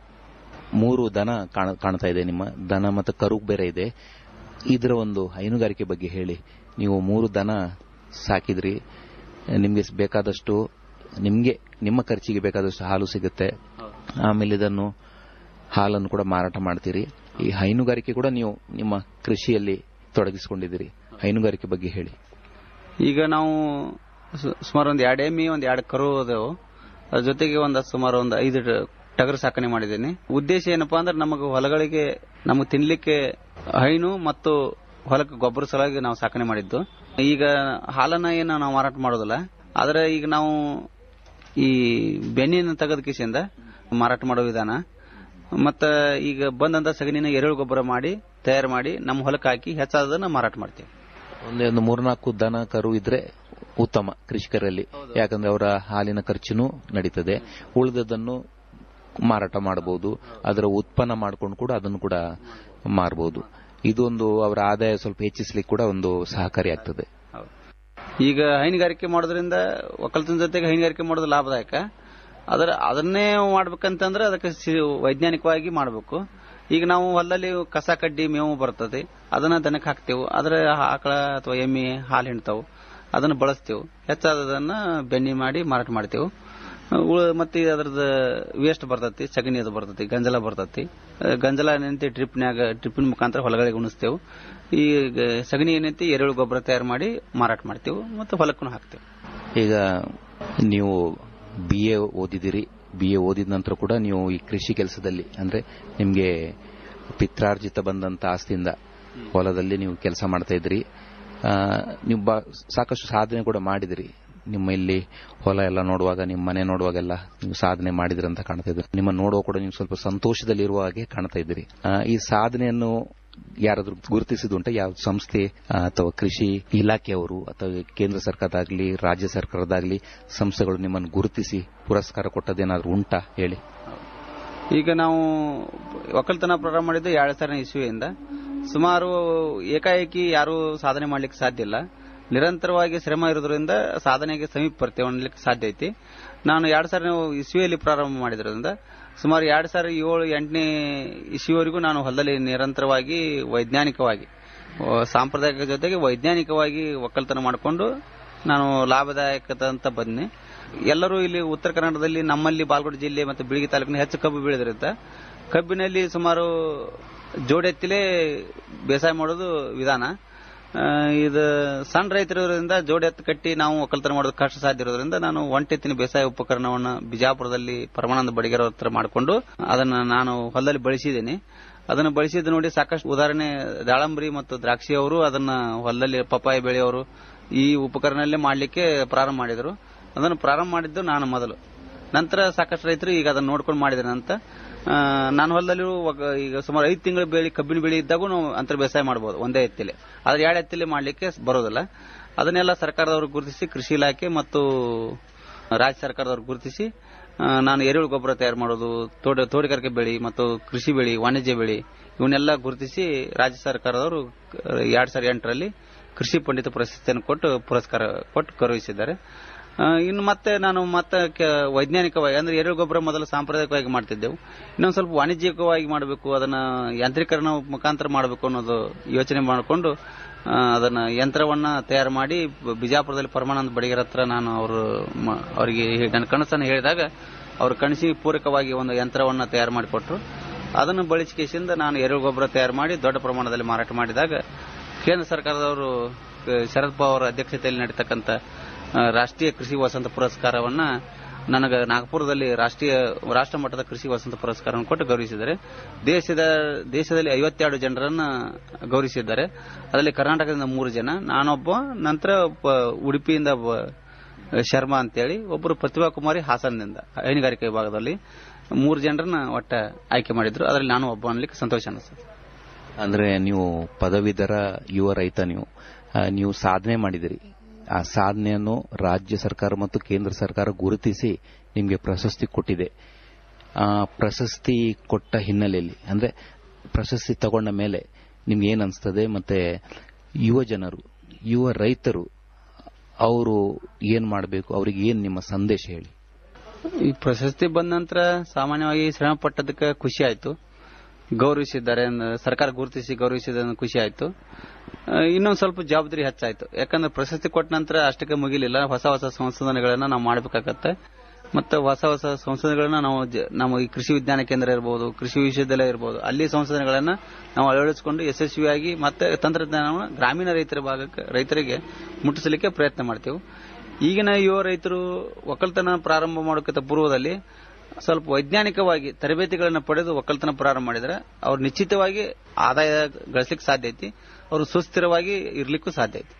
Speaker 15: ಮೂರು ದನ ಕಾಣ- ಕಾಣ್ತಾ ಇದೆ ನಿಮ್ಮ ದನ ಮತ್ತು ಕರು ಬೇರೆ ಇದೆ ಇದರ ಒಂದು ಹೈನುಗಾರಿಕೆ ಬಗ್ಗೆ ಹೇಳಿ ನೀವು ಮೂರು ದನ ಸಾಕಿದ್ರಿ ನಿಮಗೆ ಬೇಕಾದಷ್ಟು ನಿಮಗೆ ನಿಮ್ಮ ಖರ್ಚಿಗೆ ಬೇಕಾದಷ್ಟು ಹಾಲು ಸಿಗುತ್ತೆ ಆಮೇಲೆ ಇದನ್ನು ಹಾಲನ್ನು ಕೂಡ ಮಾರಾಟ ಮಾಡ್ತೀರಿ ಈ ಹೈನುಗಾರಿಕೆ ಕೂಡ ನೀವು ನಿಮ್ಮ ಕೃಷಿಯಲ್ಲಿ ತೊಡಗಿಸಿಕೊಂಡಿದ್ದೀರಿ ಹೈನುಗಾರಿಕೆ ಬಗ್ಗೆ ಹೇಳಿ
Speaker 16: ಈಗ ನಾವು ಸು- ಸುಮಾರು ಒಂದು ಎರಡು ಎಮ್ಮಿ ಒಂದು ಎರಡು ಕರು ಅದಾವು ಅದ್ರ ಜೊತೆಗೆ ಒಂದು ಸುಮಾರು ಒಂದು ಐದು ಟ- ಟಗರು ಸಾಕಣೆ ಮಾಡಿದ್ದೀನಿ ಉದ್ದೇಶ ಏನಪ್ಪಾ ಅಂದ್ರೆ ನಮಗೆ ಹೊಲಗಳಿಗೆ ನಮಗೆ ತಿನ್ಲಿಕ್ಕೆ ಹೈನು ಮತ್ತು ಹೊಲಕ್ಕೆ ಗೊಬ್ಬರ ಸಲುವಾಗಿ ನಾವು ಸಾಕಣೆ ಮಾಡಿದ್ದು ಈಗ ಹಾಲನ್ನ ಏನು ನಾವು ಮಾರಾಟ ಮಾಡೋದಿಲ್ಲ ಆದ್ರೆ ಈಗ ನಾವು ಈ ಬೆನ್ನಿನ ತೆಗೆದ ಕಿಸಿಂದ ಮಾರಾಟ ಮಾಡೋ ವಿಧಾನ ಮತ್ತ ಈಗ ಬಂದಂತ ಸಗಣಿನ ಎರೆಹುಳು ಗೊಬ್ಬರ ಮಾಡಿ ತಯಾರು ಮಾಡಿ ನಮ್ಮ ಹೊಲಕ್ಕೆ ಹಾಕಿ ಹೆಚ್ಚಾದದನ್ನ ಮಾರಾಟ ಮಾಡ್ತೀವಿ
Speaker 15: ಒಂದೇ ಒಂದು ಮೂರ್ನಾಲ್ಕು ದನ ಕರು ಇದ್ರೆ ಉತ್ತಮ ಕೃಷಿಕರಲ್ಲಿ ಯಾಕಂದ್ರೆ ಅವರ ಹಾಲಿನ ಖರ್ಚುನು ನಡೀತದೆ ಉಳಿದದನ್ನು ಮಾರಾಟ ಮಾಡಬಹುದು ಅದರ ಉತ್ಪನ್ನ ಮಾಡ್ಕೊಂಡು ಕೂಡ ಅದನ್ನು ಕೂಡ ಮಾರಬಹುದು ಇದೊಂದು ಅವರ ಆದಾಯ ಸ್ವಲ್ಪ ಹೆಚ್ಚಿಸ್ಲಿಕ್ಕೆ ಕೂಡ ಒಂದು ಸಹಕಾರಿ ಆಗ್ತದೆ
Speaker 16: ಈಗ ಹೈನುಗಾರಿಕೆ ಮಾಡೋದ್ರಿಂದ ಒಕ್ಕಲ್ತನ ಜೊತೆಗೆ ಹೈನುಗಾರಿಕೆ ಮಾಡೋದು ಲಾಭದಾಯಕ ಅದರ ಅದನ್ನೇ ಮಾಡ್ಬೇಕಂತಂದ್ರೆ ಅದಕ್ಕೆ ಸಿ- ವೈಜ್ಞಾನಿಕವಾಗಿ ಮಾಡಬೇಕು ಈಗ ನಾವು ಹೊಲದಲ್ಲಿ ಕಸ ಕಡ್ಡಿ ಮೇವು ಬರ್ತದೆ ಅದನ್ನ ದನಕ್ಕೆ ಹಾಕ್ತೇವೆ ಅದರ ಆಕಳ ಅಥವಾ ಎಮ್ಮೆ ಹಾಲು ಹಿಂಡ್ತಾವು ಅದನ್ನು ಬಳಸ್ತೇವೆ ಹೆಚ್ಚಾದದನ್ನ ಬೆಣ್ಣೆ ಮಾಡಿ ಮಾರಾಟ ಮಾಡ್ತೇವೆ ಉಳ- ಮತ್ತೆ ಅದ್ರದ್ದು ವೇಸ್ಟ್ ಬರ್ತೈತಿ ಸಗಣಿ ಅದು ಬರ್ತೈತಿ ಗಂಜಲ ಬರ್ತೈತಿ ಆ, ಗಂಜಲ ಏನಂತೆ ಡ್ರಿಪ್ನ್ಯಾಗ ಡ್ರಿಪ್ಪಿನ ಮುಖಾಂತರ ಹೊಲಗಳಿಗೆ ಉಣಿಸ್ತೇವೆ ಈ ಗ- ಸಗಣಿ ಏನೈತಿ ಎರೆಹುಳು ಗೊಬ್ಬರ ತಯಾರು ಮಾಡಿ ಮಾರಾಟ ಮಾಡ್ತೇವೆ ಮತ್ತು ಹೊಲಕ್ಕೂ ಹಾಕ್ತೇವೆ
Speaker 15: ಈಗ ನೀವು ಬಿ ಎ ಓದಿದಿರಿ ಬಿ ಎ ಓದಿದ ನಂತರ ಕೂಡ ನೀವು ಈ ಕೃಷಿ ಕೆಲಸದಲ್ಲಿ ಅಂದ್ರೆ ನಿಮಗೆ ಪಿತ್ರಾರ್ಜಿತ ಬಂದಂತ ಆಸ್ತಿಯಿಂದ ಹೊಲದಲ್ಲಿ ನೀವು ಕೆಲಸ ಮಾಡ್ತಾ ಇದ್ರಿ ಆ, ನೀವು ಬಾ- ಸಾಕಷ್ಟು ಸಾಧನೆ ಕೂಡ ಮಾಡಿದಿರಿ ನಿಮ್ಮ ಇಲ್ಲಿ ಹೊಲ ಎಲ್ಲ ನೋಡುವಾಗ ನಿಮ್ಮ ಮನೆ ನೋಡುವಾಗೆಲ್ಲ ನೀವು ಸಾಧನೆ ಮಾಡಿದ್ರಿ ಅಂತ ಕಾಣ್ತಾ ಇದ್ರು ನಿಮ್ಮ ನೋಡುವ ಕೂಡ ನೀವು ಸ್ವಲ್ಪ ಸಂತೋಷದಲ್ಲಿರುವ ಹಾಗೆ ಕಾಣ್ತಾ ಇದ್ದೀರಿ ಆ, ಈ ಸಾಧನೆಯನ್ನು ಯಾರಾದ್ರೂ ಗುರುತಿಸಿದುಂಟ ಯಾವ ಸಂಸ್ಥೆ ಆ, ಅಥವಾ ಕೃಷಿ ಇಲಾಖೆಯವರು ಅಥವಾ ಕೇಂದ್ರ ಸರ್ಕಾರದಾಗ್ಲಿ ರಾಜ್ಯ ಸರ್ಕಾರದಾಗ್ಲಿ ಸಂಸ್ಥೆಗಳು ನಿಮ್ಮನ್ನು ಗುರುತಿಸಿ ಪುರಸ್ಕಾರ ಕೊಟ್ಟದೇನಾದ್ರೂ ಉಂಟಾ ಹೇಳಿ
Speaker 16: ಈಗ ನಾವು ಒಕ್ಕಲ್ತನ ಪ್ರಾರಂಭ ಮಾಡಿದ್ದು ಎರಡು ಸಾವಿರ ಇಸ್ವಿಯಿಂದ ಸುಮಾರು ಏಕಾಏಕಿ ಯಾರು ಸಾಧನೆ ಮಾಡ್ಲಿಕ್ಕೆ ಸಾಧ್ಯ ಇಲ್ಲ ನಿರಂತರವಾಗಿ ಶ್ರಮ ಇರೋದ್ರಿಂದ ಸಾಧನೆಗೆ ಸಮೀಪ ಬರ್ತೇವೆ ಅನ್ಲಿಕ್ಕೆ ಸಾಧ್ಯ ಐತಿ ನಾನು ಎರಡು ಸಾವಿರ ಇಸ್ವಿಯಲ್ಲಿ ಪ್ರಾರಂಭ ಮಾಡಿದ್ರಿಂದ ಸುಮಾರು ಎರಡು ಸಾವಿರ ಏಳು ಎಂಟನೇ ಇಸ್ವಿವರೆಗೂ ನಾನು ಹೊಲದಲ್ಲಿ ನಿರಂತರವಾಗಿ ವೈಜ್ಞಾನಿಕವಾಗಿ ಆ, ಸಾಂಪ್ರದಾಯಿಕ ಜೊತೆಗೆ ವೈಜ್ಞಾನಿಕವಾಗಿ ಒಕ್ಕಲ್ತನ ಮಾಡಿಕೊಂಡು ನಾನು ಲಾಭದಾಯಕತ ಅಂತ ಬಂದೆ ಎಲ್ಲರೂ ಇಲ್ಲಿ ಉತ್ತರ ಕನ್ನಡದಲ್ಲಿ ನಮ್ಮಲ್ಲಿ ಬಾಲ್ಕೋಟ್ ಜಿಲ್ಲೆ ಮತ್ತು ಬಿಳಿಗಿ ತಾಲೂಕಿನ ಹೆಚ್ಚು ಕಬ್ಬು ಬೆಳೆದ್ರಿಂದ ಕಬ್ಬಿನಲ್ಲಿ ಸುಮಾರು ಜೋಡೆತ್ತಿಲೇ ಬೇಸಾಯ ಮಾಡೋದು ವಿಧಾನ ಆ, ಇದು ಸಣ್ಣ ರೈತರಿರೋದ್ರಿಂದ ಜೋಡಿ ಎತ್ತು ಕಟ್ಟಿ ನಾವು ಒಕ್ಕಲ್ತನ ಮಾಡೋದು ಕಷ್ಟ ಸಾಧ್ಯ ಇರೋದ್ರಿಂದ ನಾನು ಒಂಟೆತ್ತಿನ ಬೇಸಾಯ ಉಪಕರಣವನ್ನು ಬಿಜಾಪುರದಲ್ಲಿ ಪರಮಾನಂದ ಬಡಿಗೆರ ಹತ್ರ ಮಾಡಿಕೊಂಡು ಅದನ್ನ ನಾನು ಹೊಲದಲ್ಲಿ ಬಳಸಿದ್ದೇನೆ ಅದನ್ನು ಬಳಸಿದ್ದು ನೋಡಿ ಸಾಕಷ್ಟು ಉದಾಹರಣೆ ದಾಳಂಬರಿ ಮತ್ತು ದ್ರಾಕ್ಷಿ ಅವರು ಅದನ್ನ ಹೊಲದಲ್ಲಿ ಪಪ್ಪಾಯ ಬೆಳೆಯೋರು ಈ ಉಪಕರಣಲ್ಲೇ ಮಾಡಲಿಕ್ಕೆ ಪ್ರಾರಂಭ ಮಾಡಿದರು ಅದನ್ನು ಪ್ರಾರಂಭ ಮಾಡಿದ್ದು ನಾನು ಮೊದಲು ನಂತರ ಸಾಕಷ್ಟು ರೈತರು ಈಗ ಅದನ್ನು ನೋಡ್ಕೊಂಡು ಮಾಡಿದ್ದಾರೆ ಅಂತ ಆ, ನಾನು ಹೊಲದಲ್ಲಿ ಒಗ- ಈಗ ಸುಮಾರು ಐದು ತಿಂಗಳ ಬೆಳೆ ಕಬ್ಬಿನ ಬೆಳೆ ಇದ್ದಾಗೂ ನಾವು ಅಂತರ ಬೇಸಾಯ ಮಾಡಬಹುದು ಒಂದೇ ಎತ್ತಿಲೆ ಆದ್ರೆ ಎರಡು ಎತ್ತಿಲೆ ಮಾಡಲಿಕ್ಕೆ ಬರೋದಿಲ್ಲ ಅದನ್ನೆಲ್ಲ ಸರ್ಕಾರದವರು ಗುರುತಿಸಿ ಕೃಷಿ ಇಲಾಖೆ ಮತ್ತು ರಾಜ್ಯ ಸರ್ಕಾರದವರು ಗುರುತಿಸಿ ಆ, ನಾನು ಎರೆಹುಳು ಗೊಬ್ಬರ ತಯಾರು ಮಾಡೋದು ತೋಟ ತೋಟಗಾರಿಕೆ ಬೆಳೆ ಮತ್ತು ಕೃಷಿ ಬೆಳೆ ವಾಣಿಜ್ಯ ಬೆಳೆ ಇವನ್ನೆಲ್ಲ ಗುರುತಿಸಿ ರಾಜ್ಯ ಸರ್ಕಾರದವರು ಎರಡ್ ಸಾವಿರದ ಎಂಟರಲ್ಲಿ ಕೃಷಿ ಪಂಡಿತ ಪ್ರಶಸ್ತಿಯನ್ನು ಕೊಟ್ಟು ಪುರಸ್ಕಾರ ಕೊಟ್ಟು ಗೌರವಿಸಿದ್ದಾರೆ ಆ, ಇನ್ನು ಮತ್ತೆ ನಾನು ಮತ್ತೆ ಕೆ- ವೈಜ್ಞಾನಿಕವಾಗಿ ಅಂದ್ರೆ ಎರೆಹುಳು ಗೊಬ್ಬರ ಮೊದಲು ಸಾಂಪ್ರದಾಯಿಕವಾಗಿ ಮಾಡ್ತಿದ್ದೆವು ಇನ್ನೊಂದು ಸ್ವಲ್ಪ ವಾಣಿಜ್ಯಿಕವಾಗಿ ಮಾಡಬೇಕು ಅದನ್ನ ಯಾಂತ್ರೀಕರಣ ಮುಖಾಂತರ ಮಾಡಬೇಕು ಅನ್ನೋದು ಯೋಚನೆ ಮಾಡಿಕೊಂಡು ಆ, ಅದನ್ನ ಯಂತ್ರವನ್ನ ತಯಾರು ಮಾಡಿ ಬ- ಬಿಜಾಪುರದಲ್ಲಿ ಪರಮಾನಂದ ಬಡಿಗರ ಹತ್ರ ನಾನು ಅವರು ಮ- ಅವರಿಗೆ ಹೇ- ನನ್ನ ಕನಸನ್ನು ಹೇಳಿದಾಗ ಅವ್ರ ಕನಸಿಗೆ ಪೂರಕವಾಗಿ ಒಂದು ಯಂತ್ರವನ್ನ ತಯಾರು ಮಾಡಿಕೊಟ್ರು ಅದನ್ನು ಬಳಸಿಕೆಯಿಂದ ನಾನು ಎರೆಹುಳು ಗೊಬ್ಬರ ತಯಾರು ಮಾಡಿ ದೊಡ್ಡ ಪ್ರಮಾಣದಲ್ಲಿ ಮಾರಾಟ ಮಾಡಿದಾಗ ಕೇಂದ್ರ ಸರ್ಕಾರದವರು ಆ, ಶರದ್ ಪವಾರ್ ಅಧ್ಯಕ್ಷತೆಯಲ್ಲಿ ನಡೀತಕ್ಕಂಥ ಆ, ರಾಷ್ಟ್ರೀಯ ಕೃಷಿ ವಸಂತ ಪುರಸ್ಕಾರವನ್ನ ನನಗೆ ನಾಗಪುರದಲ್ಲಿ ರಾಷ್ಟ್ರೀಯ ರಾಷ್ಟ್ರ ಮಟ್ಟದ ಕೃಷಿ ವಸಂತ ಪುರಸ್ಕಾರವನ್ನು ಕೊಟ್ಟು ಗೌರವಿಸಿದ್ದಾರೆ ದೇಶದ ದೇಶದಲ್ಲಿ ಐವತ್ತೆರಡು ಜನರನ್ನ ಗೌರವಿಸಿದ್ದಾರೆ ಅದರಲ್ಲಿ ಕರ್ನಾಟಕದಿಂದ ಮೂರು ಜನ ನಾನೊಬ್ಬ ನಂತರ ಒಬ್ಬ ಉಡುಪಿಯಿಂದ ಒಬ್ಬ ಶರ್ಮಾ ಅಂತೇಳಿ ಒಬ್ಬರು ಪ್ರತಿಭಾ ಕುಮಾರಿ ಹಾಸನದಿಂದ ಹೈನುಗಾರಿಕೆ ವಿಭಾಗದಲ್ಲಿ ಮೂರು ಜನರನ್ನ ಒಟ್ಟ ಆಯ್ಕೆ ಮಾಡಿದ್ರು ಅದರಲ್ಲಿ ನಾನು ಒಬ್ಬ ಅನ್ಲಿಕ್ಕೆ ಸಂತೋಷ ಅನಿಸ್ತದೆ
Speaker 15: ಅಂದ್ರೆ ನೀವು ಪದವೀಧರ ಯುವ ರೈತ ನೀವು ಆ, ನೀವು ಸಾಧನೆ ಮಾಡಿದಿರಿ ಆ ಸಾಧನೆಯನ್ನು ರಾಜ್ಯ ಸರ್ಕಾರ ಮತ್ತು ಕೇಂದ್ರ ಸರ್ಕಾರ ಗುರುತಿಸಿ ನಿಮಗೆ ಪ್ರಶಸ್ತಿ ಕೊಟ್ಟಿದೆ ಆ ಪ್ರಶಸ್ತಿ ಕೊಟ್ಟ ಹಿನ್ನೆಲೆಯಲ್ಲಿ ಅಂದ್ರೆ ಪ್ರಶಸ್ತಿ ತಗೊಂಡ ಮೇಲೆ ನಿಮ್ಗೆ ಏನ್ ಅನ್ಸ್ತದೆ ಮತ್ತೆ ಯುವ ಜನರು ಯುವ ರೈತರು ಅವರು ಏನ್ ಮಾಡಬೇಕು ಅವರಿಗೆ ಏನ್ ನಿಮ್ಮ ಸಂದೇಶ ಹೇಳಿ
Speaker 16: ಈ ಪ್ರಶಸ್ತಿ ಬಂದ ನಂತರ ಸಾಮಾನ್ಯವಾಗಿ ಶ್ರಮ ಪಟ್ಟದಕ್ಕೆ ಖುಷಿ ಆಯ್ತು ಗೌರವಿಸಿದ್ದಾರೆ ಅಂದ್- ಸರ್ಕಾರ ಗುರುತಿಸಿ ಗೌರವಿಸಿದ ಖುಷಿ ಆಯ್ತು ಆ, ಇನ್ನೊಂದು ಸ್ವಲ್ಪ ಜವಾಬ್ದಾರಿ ಹೆಚ್ಚಾಯ್ತು ಯಾಕಂದ್ರೆ ಪ್ರಶಸ್ತಿ ಕೊಟ್ಟ ನಂತರ ಅಷ್ಟಕ್ಕೆ ಮುಗಿಲಿಲ್ಲ ಹೊಸ ಹೊಸ ಸಂಶೋಧನೆಗಳನ್ನ ನಾವು ಮಾಡಬೇಕಾಗತ್ತೆ ಮತ್ತೆ ಹೊಸ ಹೊಸ ಸಂಶೋಧನೆಗಳನ್ನ ನಾವು ಜ- ನಮ್ಮ ಈ ಕೃಷಿ ವಿಜ್ಞಾನ ಕೇಂದ್ರ ಇರಬಹುದು ಕೃಷಿ ವಿಶ್ವವಿದ್ಯಾಲಯ ಇರಬಹುದು ಅಲ್ಲಿ ಸಂಶೋಧನೆಗಳನ್ನ ನಾವು ಅಳವಡಿಸಿಕೊಂಡು ಯಶಸ್ವಿಯಾಗಿ ಮತ್ತೆ ತಂತ್ರಜ್ಞಾನವನ್ನು ಗ್ರಾಮೀಣ ರೈತರ ಭಾಗಕ್ಕೆ ರೈತರಿಗೆ ಮುಟ್ಟಿಸಲಿಕ್ಕೆ ಪ್ರಯತ್ನ ಮಾಡ್ತೇವೆ ಈಗಿನ ಯುವ ರೈತರು ಒಕ್ಕಲ್ತನ ಪ್ರಾರಂಭ ಮಾಡೋಕ್ಕಿಂತ ಪೂರ್ವದಲ್ಲಿ ಸ್ವಲ್ಪ ವೈಜ್ಞಾನಿಕವಾಗಿ ತರಬೇತಿಗಳನ್ನು ಪಡೆದು ಒಕ್ಕಲ್ತನ ಪ್ರಾರಂಭ ಮಾಡಿದ್ರೆ ಅವ್ರು ನಿಶ್ಚಿತವಾಗಿ ಆದಾಯ ಗಳಿಸಲಿಕ್ಕೆ ಸಾಧ್ಯ ಐತಿ ಅವರು ಸುಸ್ಥಿರವಾಗಿ ಇರ್ಲಿಕ್ಕೂ ಸಾಧ್ಯ ಐತಿ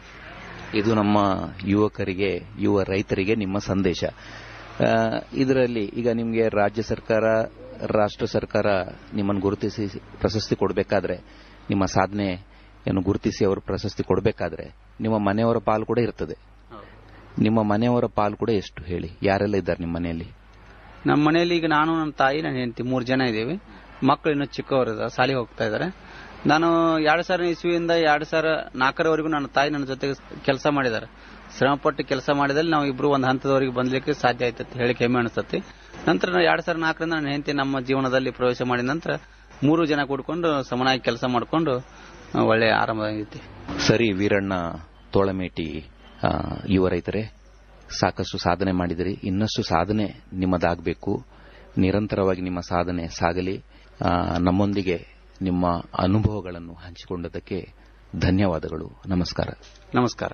Speaker 15: ಇದು ನಮ್ಮ ಯುವಕರಿಗೆ ಯುವ ರೈತರಿಗೆ ನಿಮ್ಮ ಸಂದೇಶ ಆ, ಇದರಲ್ಲಿ ಈಗ ನಿಮಗೆ ರಾಜ್ಯ ಸರ್ಕಾರ ರಾಷ್ಟ್ರ ಸರ್ಕಾರ ನಿಮ್ಮನ್ನು ಗುರುತಿಸಿ ಪ್ರಶಸ್ತಿ ಕೊಡಬೇಕಾದ್ರೆ ನಿಮ್ಮ ಸಾಧನೆಯನ್ನು ಗುರುತಿಸಿ ಅವರು ಪ್ರಶಸ್ತಿ ಕೊಡಬೇಕಾದ್ರೆ ನಿಮ್ಮ ಮನೆಯವರ ಪಾಲು ಕೂಡ ಇರ್ತದೆ ನಿಮ್ಮ ಮನೆಯವರ ಪಾಲು ಕೂಡ ಎಷ್ಟು ಹೇಳಿ ಯಾರೆಲ್ಲ ಇದ್ದಾರೆ ನಿಮ್ಮ ಮನೆಯಲ್ಲಿ
Speaker 16: ನಮ್ಮ ಮನೆಯಲ್ಲಿ ಈಗ ನಾನು ನನ್ನ ತಾಯಿ ನನ್ನ ಹೆಂಡತಿ ಮೂರು ಜನ ಇದ್ದೀವಿ ಮಕ್ಕಳು ಇನ್ನೂ ಚಿಕ್ಕವರು ಶಾಲೆಗೆ ಹೋಗ್ತಾ ಇದ್ದಾರೆ ನಾನು ಎರಡು ಸಾವಿರ ಇಸ್ವಿಯಿಂದ ಎರಡು ಸಾವಿರ ನಾಲ್ಕರವರೆಗೂ ನನ್ನ ತಾಯಿ ನನ್ನ ಜೊತೆಗೆ ಕೆಲಸ ಮಾಡಿದ್ದಾರೆ ಶ್ರಮಪಟ್ಟು ಕೆಲಸ ಮಾಡಿದಲ್ಲಿ ನಾವು ಇಬ್ರು ಒಂದು ಹಂತದವರೆಗೆ ಬಂದ್ಲಿಕ್ಕೆ ಸಾಧ್ಯ ಆಯ್ತು ಅಂತ ಹೇಳಿಕ್ಕೆ ಹೆಮ್ಮೆ ಅನಿಸ್ತತಿ ನಂತರ ನಾವು ಎರಡು ಸಾವಿರ ನಾಲ್ಕರಿಂದ ನನ್ನ ಹೆಂಡತಿ ನಮ್ಮ ಜೀವನದಲ್ಲಿ ಪ್ರವೇಶ ಮಾಡಿದ ನಂತರ ಮೂರು ಜನ ಕೂಡ್ಕೊಂಡು ಸಮನಾಗಿ ಕೆಲಸ ಮಾಡಿಕೊಂಡು ಒಳ್ಳೆ ಆರಂಭ ಆಗೈತಿ
Speaker 15: ಸರಿ ವೀರಣ್ಣ ತೋಳಮೇಟಿ ಆ, ಯುವ ರೈತರೇ ಸಾಕಷ್ಟು ಸಾಧನೆ ಮಾಡಿದಿರಿ ಇನ್ನಷ್ಟು ಸಾಧನೆ ನಿಮ್ಮದಾಗಬೇಕು ನಿರಂತರವಾಗಿ ನಿಮ್ಮ ಸಾಧನೆ ಸಾಗಲಿ ಆ, ನಮ್ಮೊಂದಿಗೆ ನಿಮ್ಮ ಅನುಭವಗಳನ್ನು ಹಂಚಿಕೊಂಡದಕ್ಕೆ ಧನ್ಯವಾದಗಳು ನಮಸ್ಕಾರ
Speaker 16: ನಮಸ್ಕಾರ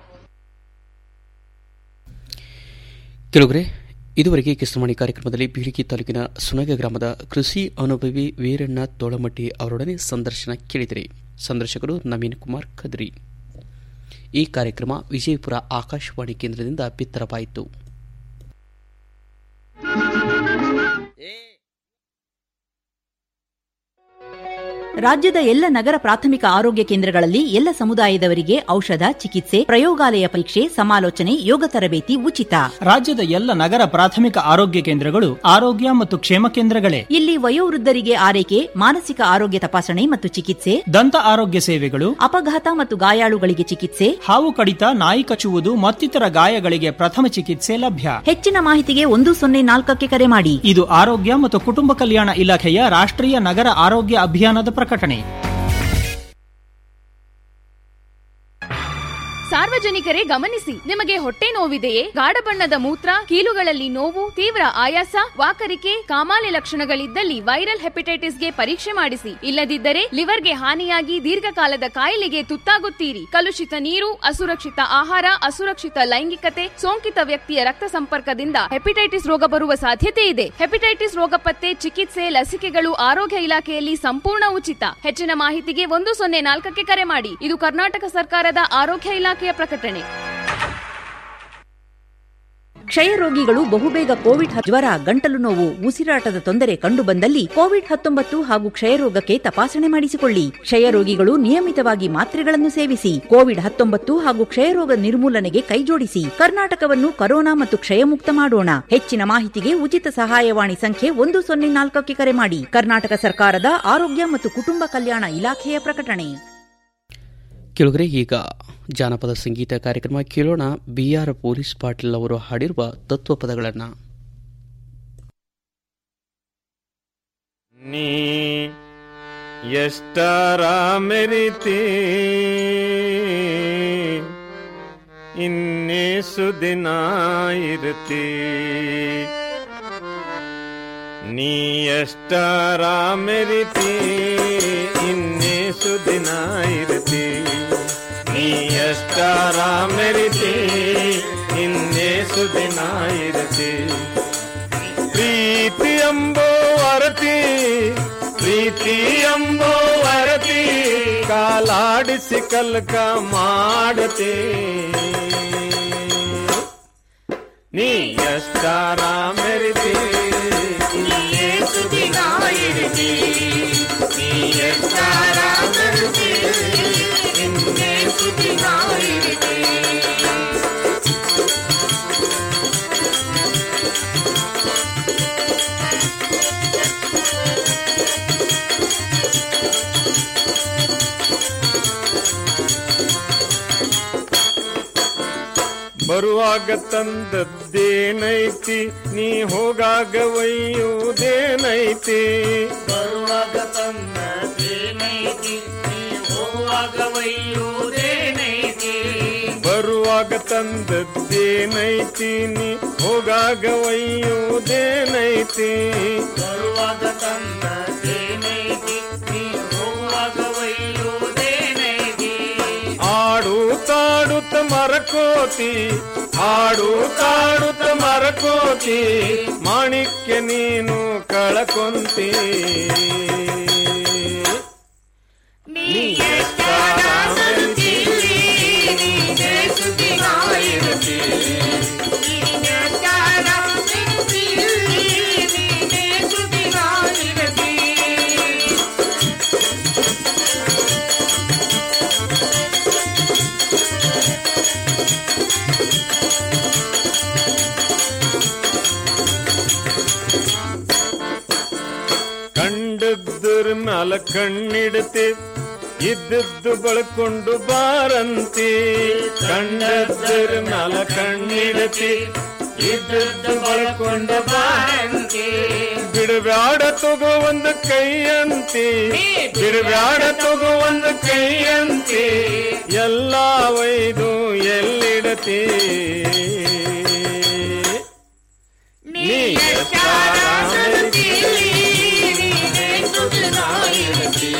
Speaker 14: ಕೆಲವರೇ ಇದುವರೆಗೆ ಕಿಸ್ತಮಾಣಿ ಕಾರ್ಯಕ್ರಮದಲ್ಲಿ ಬೀಳಿಗಿ ತಾಲೂಕಿನ ಸುನಗ ಗ್ರಾಮದ ಕೃಷಿ ಅನುಭವಿ ವೀರಣ್ಣ ತೋಳಮಟ್ಟಿ ಅವರೊಡನೆ ಸಂದರ್ಶನ ಕೇಳಿದಿರಿ ಸಂದರ್ಶಕರು ನವೀನ್ ಕುಮಾರ್ ಖದ್ರಿ ಈ ಕಾರ್ಯಕ್ರಮ ವಿಜಯಪುರ ಆಕಾಶವಾಣಿ ಕೇಂದ್ರದಿಂದ ಬಿತ್ತರವಾಯಿತು
Speaker 9: ರಾಜ್ಯದ ಎಲ್ಲ ನಗರ ಪ್ರಾಥಮಿಕ ಆರೋಗ್ಯ ಕೇಂದ್ರಗಳಲ್ಲಿ ಎಲ್ಲ ಸಮುದಾಯದವರಿಗೆ ಔಷಧ ಚಿಕಿತ್ಸೆ ಪ್ರಯೋಗಾಲಯ ಪರೀಕ್ಷೆ ಸಮಾಲೋಚನೆ ಯೋಗ ತರಬೇತಿ ಉಚಿತ
Speaker 11: ರಾಜ್ಯದ ಎಲ್ಲ ನಗರ ಪ್ರಾಥಮಿಕ ಆರೋಗ್ಯ ಕೇಂದ್ರಗಳು ಆರೋಗ್ಯ ಮತ್ತು ಕ್ಷೇಮ ಕೇಂದ್ರಗಳೇ
Speaker 9: ಇಲ್ಲಿ ವಯೋವೃದ್ಧರಿಗೆ ಆರೈಕೆ ಮಾನಸಿಕ ಆರೋಗ್ಯ ತಪಾಸಣೆ ಮತ್ತು ಚಿಕಿತ್ಸೆ
Speaker 11: ದಂತ ಆರೋಗ್ಯ ಸೇವೆಗಳು
Speaker 9: ಅಪಘಾತ ಮತ್ತು ಗಾಯಾಳುಗಳಿಗೆ ಚಿಕಿತ್ಸೆ
Speaker 11: ಹಾವು ಕಡಿತ ನಾಯಿ ಕಚ್ಚುವುದು ಮತ್ತಿತರ ಗಾಯಗಳಿಗೆ ಪ್ರಥಮ ಚಿಕಿತ್ಸೆ ಲಭ್ಯ
Speaker 9: ಹೆಚ್ಚಿನ ಮಾಹಿತಿಗೆ ಒಂದು ಸೊನ್ನೆ ನಾಲ್ಕಕ್ಕೆ ಕರೆ ಮಾಡಿ
Speaker 11: ಇದು ಆರೋಗ್ಯ ಮತ್ತು ಕುಟುಂಬ ಕಲ್ಯಾಣ ಇಲಾಖೆಯ ರಾಷ್ಟ್ರೀಯ ನಗರ ಆರೋಗ್ಯ ಅಭಿಯಾನದ ಪ್ರಕಟಣೆ
Speaker 12: ಸಾರ್ವಜನಿಕರೇ ಗಮನಿಸಿ ನಿಮಗೆ ಹೊಟ್ಟೆ ನೋವಿದೆಯೇ ಗಾಢ ಬಣ್ಣದ ಮೂತ್ರ ಕೀಲುಗಳಲ್ಲಿ ನೋವು ತೀವ್ರ ಆಯಾಸ ವಾಕರಿಕೆ ಕಾಮಾಲೆ ಲಕ್ಷಣಗಳಿದ್ದಲ್ಲಿ ವೈರಲ್ ಹೆಪಟೈಟಿಸ್ಗೆ ಪರೀಕ್ಷೆ ಮಾಡಿಸಿ ಇಲ್ಲದಿದ್ದರೆ ಲಿವರ್ಗೆ ಹಾನಿಯಾಗಿ ದೀರ್ಘಕಾಲದ ಕಾಯಿಲೆಗೆ ತುತ್ತಾಗುತ್ತೀರಿ ಕಲುಷಿತ ನೀರು ಅಸುರಕ್ಷಿತ ಆಹಾರ ಅಸುರಕ್ಷಿತ ಲೈಂಗಿಕತೆ ಸೋಂಕಿತ ವ್ಯಕ್ತಿಯ ರಕ್ತ ಸಂಪರ್ಕದಿಂದ ಹೆಪಟೈಟಿಸ್ ರೋಗ ಬರುವ ಸಾಧ್ಯತೆ ಇದೆ ಹೆಪಟೈಟಿಸ್ ರೋಗ ಪತ್ತೆ ಚಿಕಿತ್ಸೆ ಲಸಿಕೆಗಳು ಆರೋಗ್ಯ ಇಲಾಖೆಯಲ್ಲಿ ಸಂಪೂರ್ಣ ಉಚಿತ ಹೆಚ್ಚಿನ ಮಾಹಿತಿಗೆ ಒಂದು ಸೊನ್ನೆ ನಾಲ್ಕಕ್ಕೆ ಕರೆ ಮಾಡಿ ಇದು ಕರ್ನಾಟಕ ಸರ್ಕಾರದ ಆರೋಗ್ಯ ಇಲಾಖೆಯ ಪ್ರಕಟಣೆ
Speaker 9: ಕ್ಷಯ ರೋಗಿಗಳು ಬಹುಬೇಗ ಕೋವಿಡ್ ಹ- ಜ್ವರ ಗಂಟಲು ನೋವು ಉಸಿರಾಟದ ತೊಂದರೆ ಕಂಡುಬಂದಲ್ಲಿ ಕೋವಿಡ್ ಹತ್ತೊಂಬತ್ತು ಹಾಗೂ ಕ್ಷಯರೋಗಕ್ಕೆ ತಪಾಸಣೆ ಮಾಡಿಸಿಕೊಳ್ಳಿ ಕ್ಷಯ ರೋಗಿಗಳು ನಿಯಮಿತವಾಗಿ ಮಾತ್ರೆಗಳನ್ನು ಸೇವಿಸಿ ಕೋವಿಡ್ ಹತ್ತೊಂಬತ್ತು ಹಾಗೂ ಕ್ಷಯರೋಗ ನಿರ್ಮೂಲನೆಗೆ ಕೈಜೋಡಿಸಿ ಕರ್ನಾಟಕವನ್ನು ಕರೋನಾ ಮತ್ತು ಕ್ಷಯಮುಕ್ತ ಮಾಡೋಣ ಹೆಚ್ಚಿನ ಮಾಹಿತಿಗೆ ಉಚಿತ ಸಹಾಯವಾಣಿ ಸಂಖ್ಯೆ ಒಂದು ಸೊನ್ನೆ ನಾಲ್ಕಕ್ಕೆ ಕರೆ ಮಾಡಿ ಕರ್ನಾಟಕ ಸರ್ಕಾರದ ಆರೋಗ್ಯ ಮತ್ತು ಕುಟುಂಬ ಕಲ್ಯಾಣ ಇಲಾಖೆಯ ಪ್ರಕಟಣೆ
Speaker 14: ಕೇಳುಗರೆ ಈಗ ಜಾನಪದ ಸಂಗೀತ ಕಾರ್ಯಕ್ರಮ ಕೇಳೋಣ ಬಿ ಆರ್ ಪೊಲೀಸ್ ಪಾಟೀಲ್ ಅವರು ಹಾಡಿರುವ ತತ್ವಪದಗಳನ್ನು
Speaker 17: ನೀ ಎಷ್ಟರ ಮೆರಿತಿ ಇನ್ನೇಸು ದಿನ ಇರ್ತಿ ನೀ ಎಷ್ಟರ ಮೆರಿತಿ ಇನ್ನೇಸು ದಿನ ಇರ್ತಿ ನೀ ಎಷ್ಟರ ಮೆರಿತಿ ಇನ್ನೇಸು ದಿನ ಇರ್ತಿ ಪ್ರೀತಿ ಎಂಬೋ ಅರತಿ ಪ್ರೀತಿ ಎಂಬೋ ಅರತಿ ಕಾಲಾಡಿಸಿ ಕಲ್ಕ ಮಾಡತಿ ನೀ ಎಷ್ಟಾರ ಮೆರಿತಿ ಇನ್ನೇಸು ದಿನ ಇರಿತಿ ನೀ ಎಷ್ಟಾರ ಮೆರಿತಿ ಇನ್ನೇಸು ದಿನ ಇರಿತಿ ಬರುವಾಗ ತಂದದ್ದೇನೈತಿ ನೀ ಹೋಗಾಗ ಒಯ್ಯುವುದೇನೈತಿ
Speaker 4: ಬರುವಾಗ ತಂದದೇನೈತಿ ನೀ ಹೋಗುವಾಗ ಒಯ್ಯುವುದೇನೈತಿ
Speaker 17: ಬರುವಾಗ ತಂದದ್ದೇನೈತಿ ನೀ ಹೋಗಾಗ ಒಯ್ಯುವುದೇನೈತಿ
Speaker 4: ಬರುವಾಗ ತಂದದೇನೈತಿ ನೀ ಹೋಗುವಾಗ ಒಯ್ಯುವುದೇನೈತಿ
Speaker 17: ಆಡುತ್ತಾಡುತ್ತ ಮರಕೋತಿ ಆಡುತ್ತಾಡುತ್ತ ಮರಕೋತಿ ಮಾಣಿಕ್ಯ ನೀನು ಕಳಕೊಂತಿ ನೀ ಎಷ್ಟಾರ ಮೆರಿತಿ, ನೀನೇಸು ದಿನ ಇರುತ್ತಿ. ಕಂಡದ್ರ ಮ್ಯಾಲ ಕಣ್ಣಿಡ್ತಿ ಇದ್ದದ್ದು ಬಳಕೊಂಡು ಬಾರಂತಿ ಕಂಡದ್ರ ಮ್ಯಾಲ ಕಣ್ಣಿಡ್ತಿ ಇದ್ದದ್ದು ಬಳಕೊಂಡು ಬಾರಂತಿ ಬಿಡಬ್ಯಾಡ ತಗೋ ಒಂದು ಕೈಯಂತಿ ಬಿಡಬ್ಯಾಡ ತಗೋ ಒಂದು ಕೈಯಂತಿ ಎಲ್ಲ ಒಯ್ದು ಎಲ್ಲಿಡತಿ ನೀ ಎಷ್ಟಾರ ಮೆರಿತಿ, ನೀನೇಸು ದಿನ ಇರುತ್ತಿ.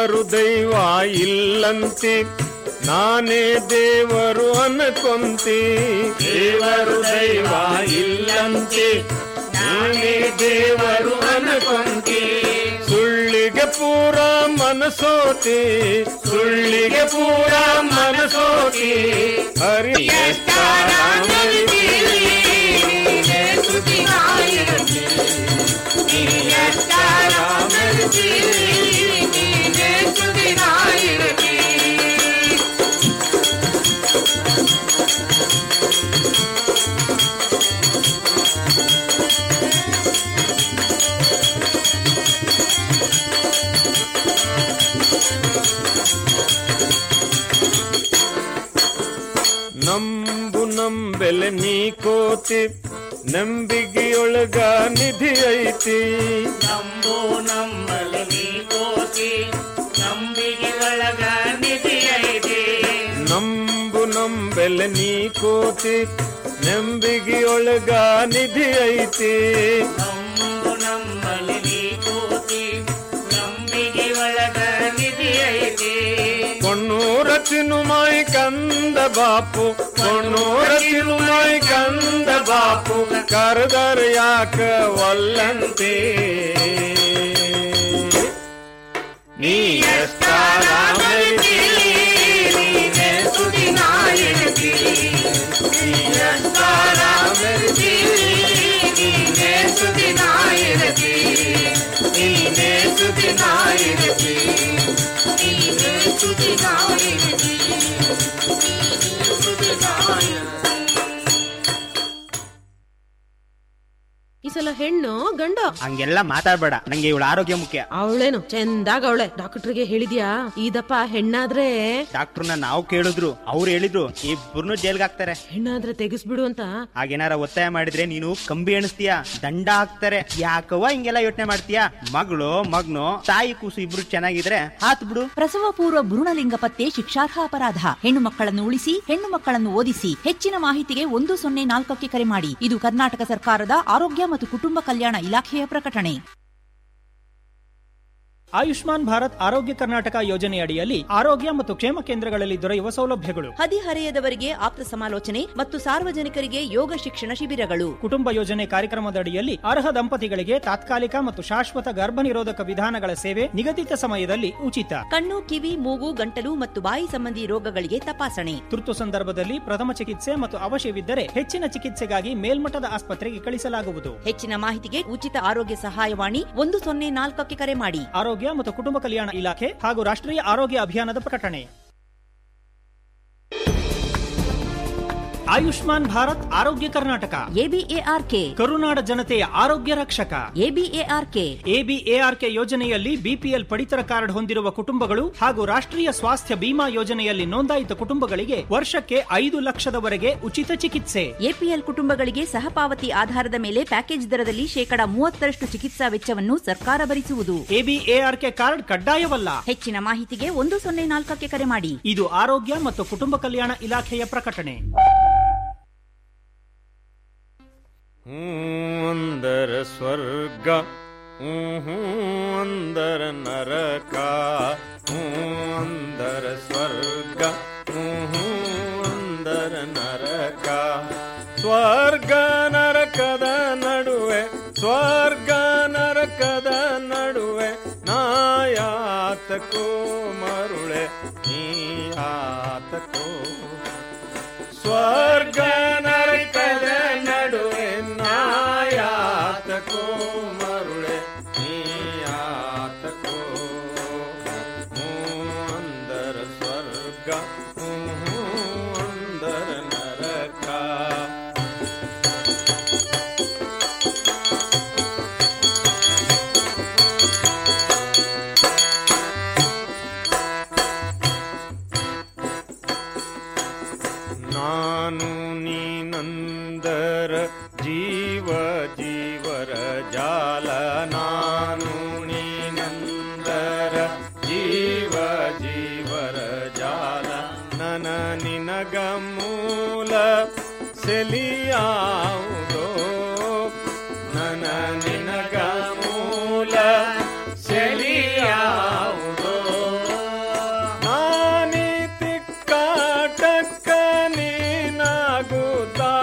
Speaker 17: ದೇವರು ದೈವ ಇಲ್ಲಂತೆ ನಾನೇ ದೇವರು ಅನ್ಕೊಂತಿ ದೇವರು ದೈವ ಇಲ್ಲಂತೆ ನಾನೇ ದೇವರು ಅನ್ಕೊಂತಿ ಸುಳ್ಳಿಗೆ ಪೂರ ಮನಸೋತಿ ಸುಳ್ಳಿಗೆ ಪೂರ ಮನಸೋತಿ ಹರಿಯ ನಂಬು ನಂಬೆಲೆ ನೀ ಕೋತಿ ನಂಬಿಗೆಯೊಳಗ ನಿಧಿ ಐತಿ
Speaker 4: ನಂಬು ನಂಬಲು ನೀ ಕೋತಿ ನಂಬಿಗೆ ಒಳಗ ನಿಧಿ ಐತಿ
Speaker 17: ನಂಬು ನಂಬೆಲೆ ನೀ ಕೋತಿ ನಂಬಿಗೆಯೊಳಗ ನಿಧಿ ಐತಿ
Speaker 4: ನಂಬು ನಂಬಲು ನೀ ಕೋತಿ ನಂಬಿಗೆ ಒಳಗ ನಿಧಿ ಐತಿ
Speaker 17: ಕೊಣ್ಣೂರ ತಿನುಮಾಯಿ ಕಂದ ಬಾಪು ಕೊಣ್ಣೂರ ತಿನುಮಾಯಿ ಕಂದ ಬಾಪು ಕರೆದರ ಯಾಕ ಒಲ್ಲಂತೆ ನೀ ಎಷ್ಟಾರ ಮರಿತೀರಿ, ನೀನೇ ಸುದಿನ ಎಣಿತೀರಿ. ನೀ ಎಷ್ಟಾರ ಮರಿತೀರಿ, ನೀನೇ ಸುದಿನ ಎಣಿತೀರಿ. ನೀನೇ ಸುದಿನ ಎಣಿತೀರಿ. ನೀನೇ ಸುದಿನ ಎಣಿತೀರಿ. ಸುದಿನ
Speaker 18: ಈ ಸಲ ಹೆಣ್ಣು ಗಂಡು
Speaker 19: ಹಂಗೆಲ್ಲ ಮಾತಾಡ್ಬೇಡ ನಂಗೆ ಇವಳ ಆರೋಗ್ಯ ಮುಖ್ಯ
Speaker 18: ಅವಳೇನು ಚಂದಾಗ ಅವಳೆ ಡಾಕ್ಟರ್ಗೆ ಹೇಳಿದ್ಯಾ ಇದಪ್ಪ ಹೆಣ್ಣಾದ್ರೆ
Speaker 19: ಡಾಕ್ಟರ್ನ ನಾವು ಕೇಳಿದ್ರು ಅವ್ರು ಹೇಳಿದ್ರು ಇಬ್ಬರನ್ನು ಜೈಲ್ಗೆ ಹಾಕ್ತಾರೆ
Speaker 18: ಹೆಣ್ಣಾದ್ರೆ ತೆಗಿಸ್ಬಿಡು ಅಂತ
Speaker 19: ಹಾಗೇನಾರ ಒತ್ತಾಯ ಮಾಡಿದ್ರೆ ನೀನು ಕಂಬಿ ಎಣಿಸ್ತೀಯ ದಂಡ ಹಾಕ್ತಾರೆ ಯಾಕವ್ವ ಹಿಂಗೆಲ್ಲ ಯೋಚನೆ ಮಾಡ್ತೀಯ ಮಗಳು ಮಗ್ನು ತಾಯಿ ಕೂಸು ಇಬ್ರು ಚೆನ್ನಾಗಿದ್ರೆ ಹಾತ್ ಬಿಡು
Speaker 9: ಪ್ರಸವ ಪೂರ್ವ ಭ್ರೂಣಲಿಂಗ ಪತ್ತೆ ಶಿಕ್ಷಾರ್ಹ ಅಪರಾಧ ಹೆಣ್ಣು ಮಕ್ಕಳನ್ನು ಉಳಿಸಿ ಹೆಣ್ಣು ಮಕ್ಕಳನ್ನು ಓದಿಸಿ ಹೆಚ್ಚಿನ ಮಾಹಿತಿಗೆ ಒಂದು ಸೊನ್ನೆ ನಾಲ್ಕಕ್ಕೆ ಕರೆ ಮಾಡಿ ಇದು ಕರ್ನಾಟಕ ಸರ್ಕಾರದ ಆರೋಗ್ಯ ಮತ್ತು ಕುಟುಂಬ ಕಲ್ಯಾಣ ಇಲಾಖೆಯ ಪ್ರಕಟಣೆ
Speaker 11: ಆಯುಷ್ಮಾನ್ ಭಾರತ್ ಆರೋಗ್ಯ ಕರ್ನಾಟಕ ಯೋಜನೆಯಡಿಯಲ್ಲಿ ಆರೋಗ್ಯ ಮತ್ತು ಕ್ಷೇಮ ಕೇಂದ್ರಗಳಲ್ಲಿ ದೊರೆಯುವ ಸೌಲಭ್ಯಗಳು
Speaker 9: ಹದಿಹರೆಯದವರಿಗೆ ಆಪ್ತ ಸಮಾಲೋಚನೆ ಮತ್ತು ಸಾರ್ವಜನಿಕರಿಗೆ ಯೋಗ ಶಿಕ್ಷಣ ಶಿಬಿರಗಳು
Speaker 11: ಕುಟುಂಬ ಯೋಜನೆ ಕಾರ್ಯಕ್ರಮದಡಿಯಲ್ಲಿ ಅರ್ಹ ದಂಪತಿಗಳಿಗೆ ತಾತ್ಕಾಲಿಕ ಮತ್ತು ಶಾಶ್ವತ ಗರ್ಭ ನಿರೋಧಕ ವಿಧಾನಗಳ ಸೇವೆ ನಿಗದಿತ ಸಮಯದಲ್ಲಿ ಉಚಿತ
Speaker 9: ಕಣ್ಣು ಕಿವಿ ಮೂಗು ಗಂಟಲು ಮತ್ತು ಬಾಯಿ ಸಂಬಂಧಿ ರೋಗಗಳಿಗೆ ತಪಾಸಣೆ
Speaker 11: ತುರ್ತು ಸಂದರ್ಭದಲ್ಲಿ ಪ್ರಥಮ ಚಿಕಿತ್ಸೆ ಮತ್ತು ಅವಶ್ಯವಿದ್ದರೆ ಹೆಚ್ಚಿನ ಚಿಕಿತ್ಸೆಗಾಗಿ ಮೇಲ್ಮಟ್ಟದ ಆಸ್ಪತ್ರೆಗೆ ಕಳಿಸಲಾಗುವುದು
Speaker 9: ಹೆಚ್ಚಿನ ಮಾಹಿತಿಗೆ ಉಚಿತ ಆರೋಗ್ಯ ಸಹಾಯವಾಣಿ ಒಂದು ಸೊನ್ನೆ ನಾಲ್ಕಕ್ಕೆ ಕರೆ ಮಾಡಿ
Speaker 11: ಆರೋಗ್ಯ ಮತ್ತು ಕುಟುಂಬ ಕಲ್ಯಾಣ ಇಲಾಖೆ ಹಾಗೂ ರಾಷ್ಟ್ರೀಯ ಆರೋಗ್ಯ ಅಭಿಯಾನದ ಪ್ರಕಟಣೆ ಆಯುಷ್ಮಾನ್ ಭಾರತ್ ಆರೋಗ್ಯ ಕರ್ನಾಟಕ
Speaker 9: ಎಬಿಎಆರ್ಕೆ
Speaker 11: ಕರುನಾಡ ಜನತೆಯ ಆರೋಗ್ಯ ರಕ್ಷಕ
Speaker 9: ಎಬಿಎಆರ್ಕೆ
Speaker 11: ಎಬಿಎಆರ್ಕೆ ಯೋಜನೆಯಲ್ಲಿ ಬಿಪಿಎಲ್ ಪಡಿತರ ಕಾರ್ಡ್ ಹೊಂದಿರುವ ಕುಟುಂಬಗಳು ಹಾಗೂ ರಾಷ್ಟ್ರೀಯ ಸ್ವಾಸ್ಥ್ಯ ಬಿಮಾ ಯೋಜನೆಯಲ್ಲಿ ನೋಂದಾಯಿತ ಕುಟುಂಬಗಳಿಗೆ ವರ್ಷಕ್ಕೆ ಐದು ಲಕ್ಷದವರೆಗೆ ಉಚಿತ ಚಿಕಿತ್ಸೆ
Speaker 9: ಎಪಿಎಲ್ ಕುಟುಂಬಗಳಿಗೆ ಸಹಪಾವತಿ ಆಧಾರದ ಮೇಲೆ ಪ್ಯಾಕೇಜ್ ದರದಲ್ಲಿ ಶೇಕಡ ಮೂವತ್ತರಷ್ಟು ಚಿಕಿತ್ಸಾ ವೆಚ್ಚವನ್ನು ಸರ್ಕಾರ ಭರಿಸುವುದು
Speaker 11: ಎಬಿಎಆರ್ಕೆ ಕಾರ್ಡ್ ಕಡ್ಡಾಯವಲ್ಲ
Speaker 9: ಹೆಚ್ಚಿನ ಮಾಹಿತಿಗೆ ಒಂದು ಸೊನ್ನೆ ನಾಲ್ಕಕ್ಕೆ ಕರೆ ಮಾಡಿ
Speaker 11: ಇದು ಆರೋಗ್ಯ ಮತ್ತು ಕುಟುಂಬ ಕಲ್ಯಾಣ ಇಲಾಖೆಯ ಪ್ರಕಟಣೆ
Speaker 17: ಹ್ಮ್ ಅಂದರ ಸ್ವರ್ಗ ಹ್ಮ್ ಅಂದರ ನರಕ ಹ್ಮ್ ಅಂದರ ಸ್ವರ್ಗ ಹ್ಮ್ ಅಂದರ ನರಕ ಸ್ವರ್ಗ ನರಕದ ನಡುವೆ ಸ್ವರ್ಗ ನರಕದ ನಡುವೆ ನಾಯಾತಕೋ ಮರುಳೆ ನೀಯಾತಕೋ ಸ್ವರ್ಗ ನರಕದ ನಡುವೆ ನಾಯಾತಕೋ ಮರುಳೆ ನೀಯಾತಕೋ ಅಂದರ ಸ್ವರ್ಗ ಅಂದರ ನರಕ ನಾನು ನೀನಂದರ ಜೀವ ಜೀವರ ಜಾಲ ನಾನು ನೀನಂದರ ಜೀವ ಜೀವರ ಜಾಲ ನನ ನಿನಗ ಮೂಲ ಸೆಲಿಯಾವುದೋ ನನ ನಿನಗ ಮೂಲ ಸೆಲಿಯಾವುದೋ ನಗುತ್ತಾ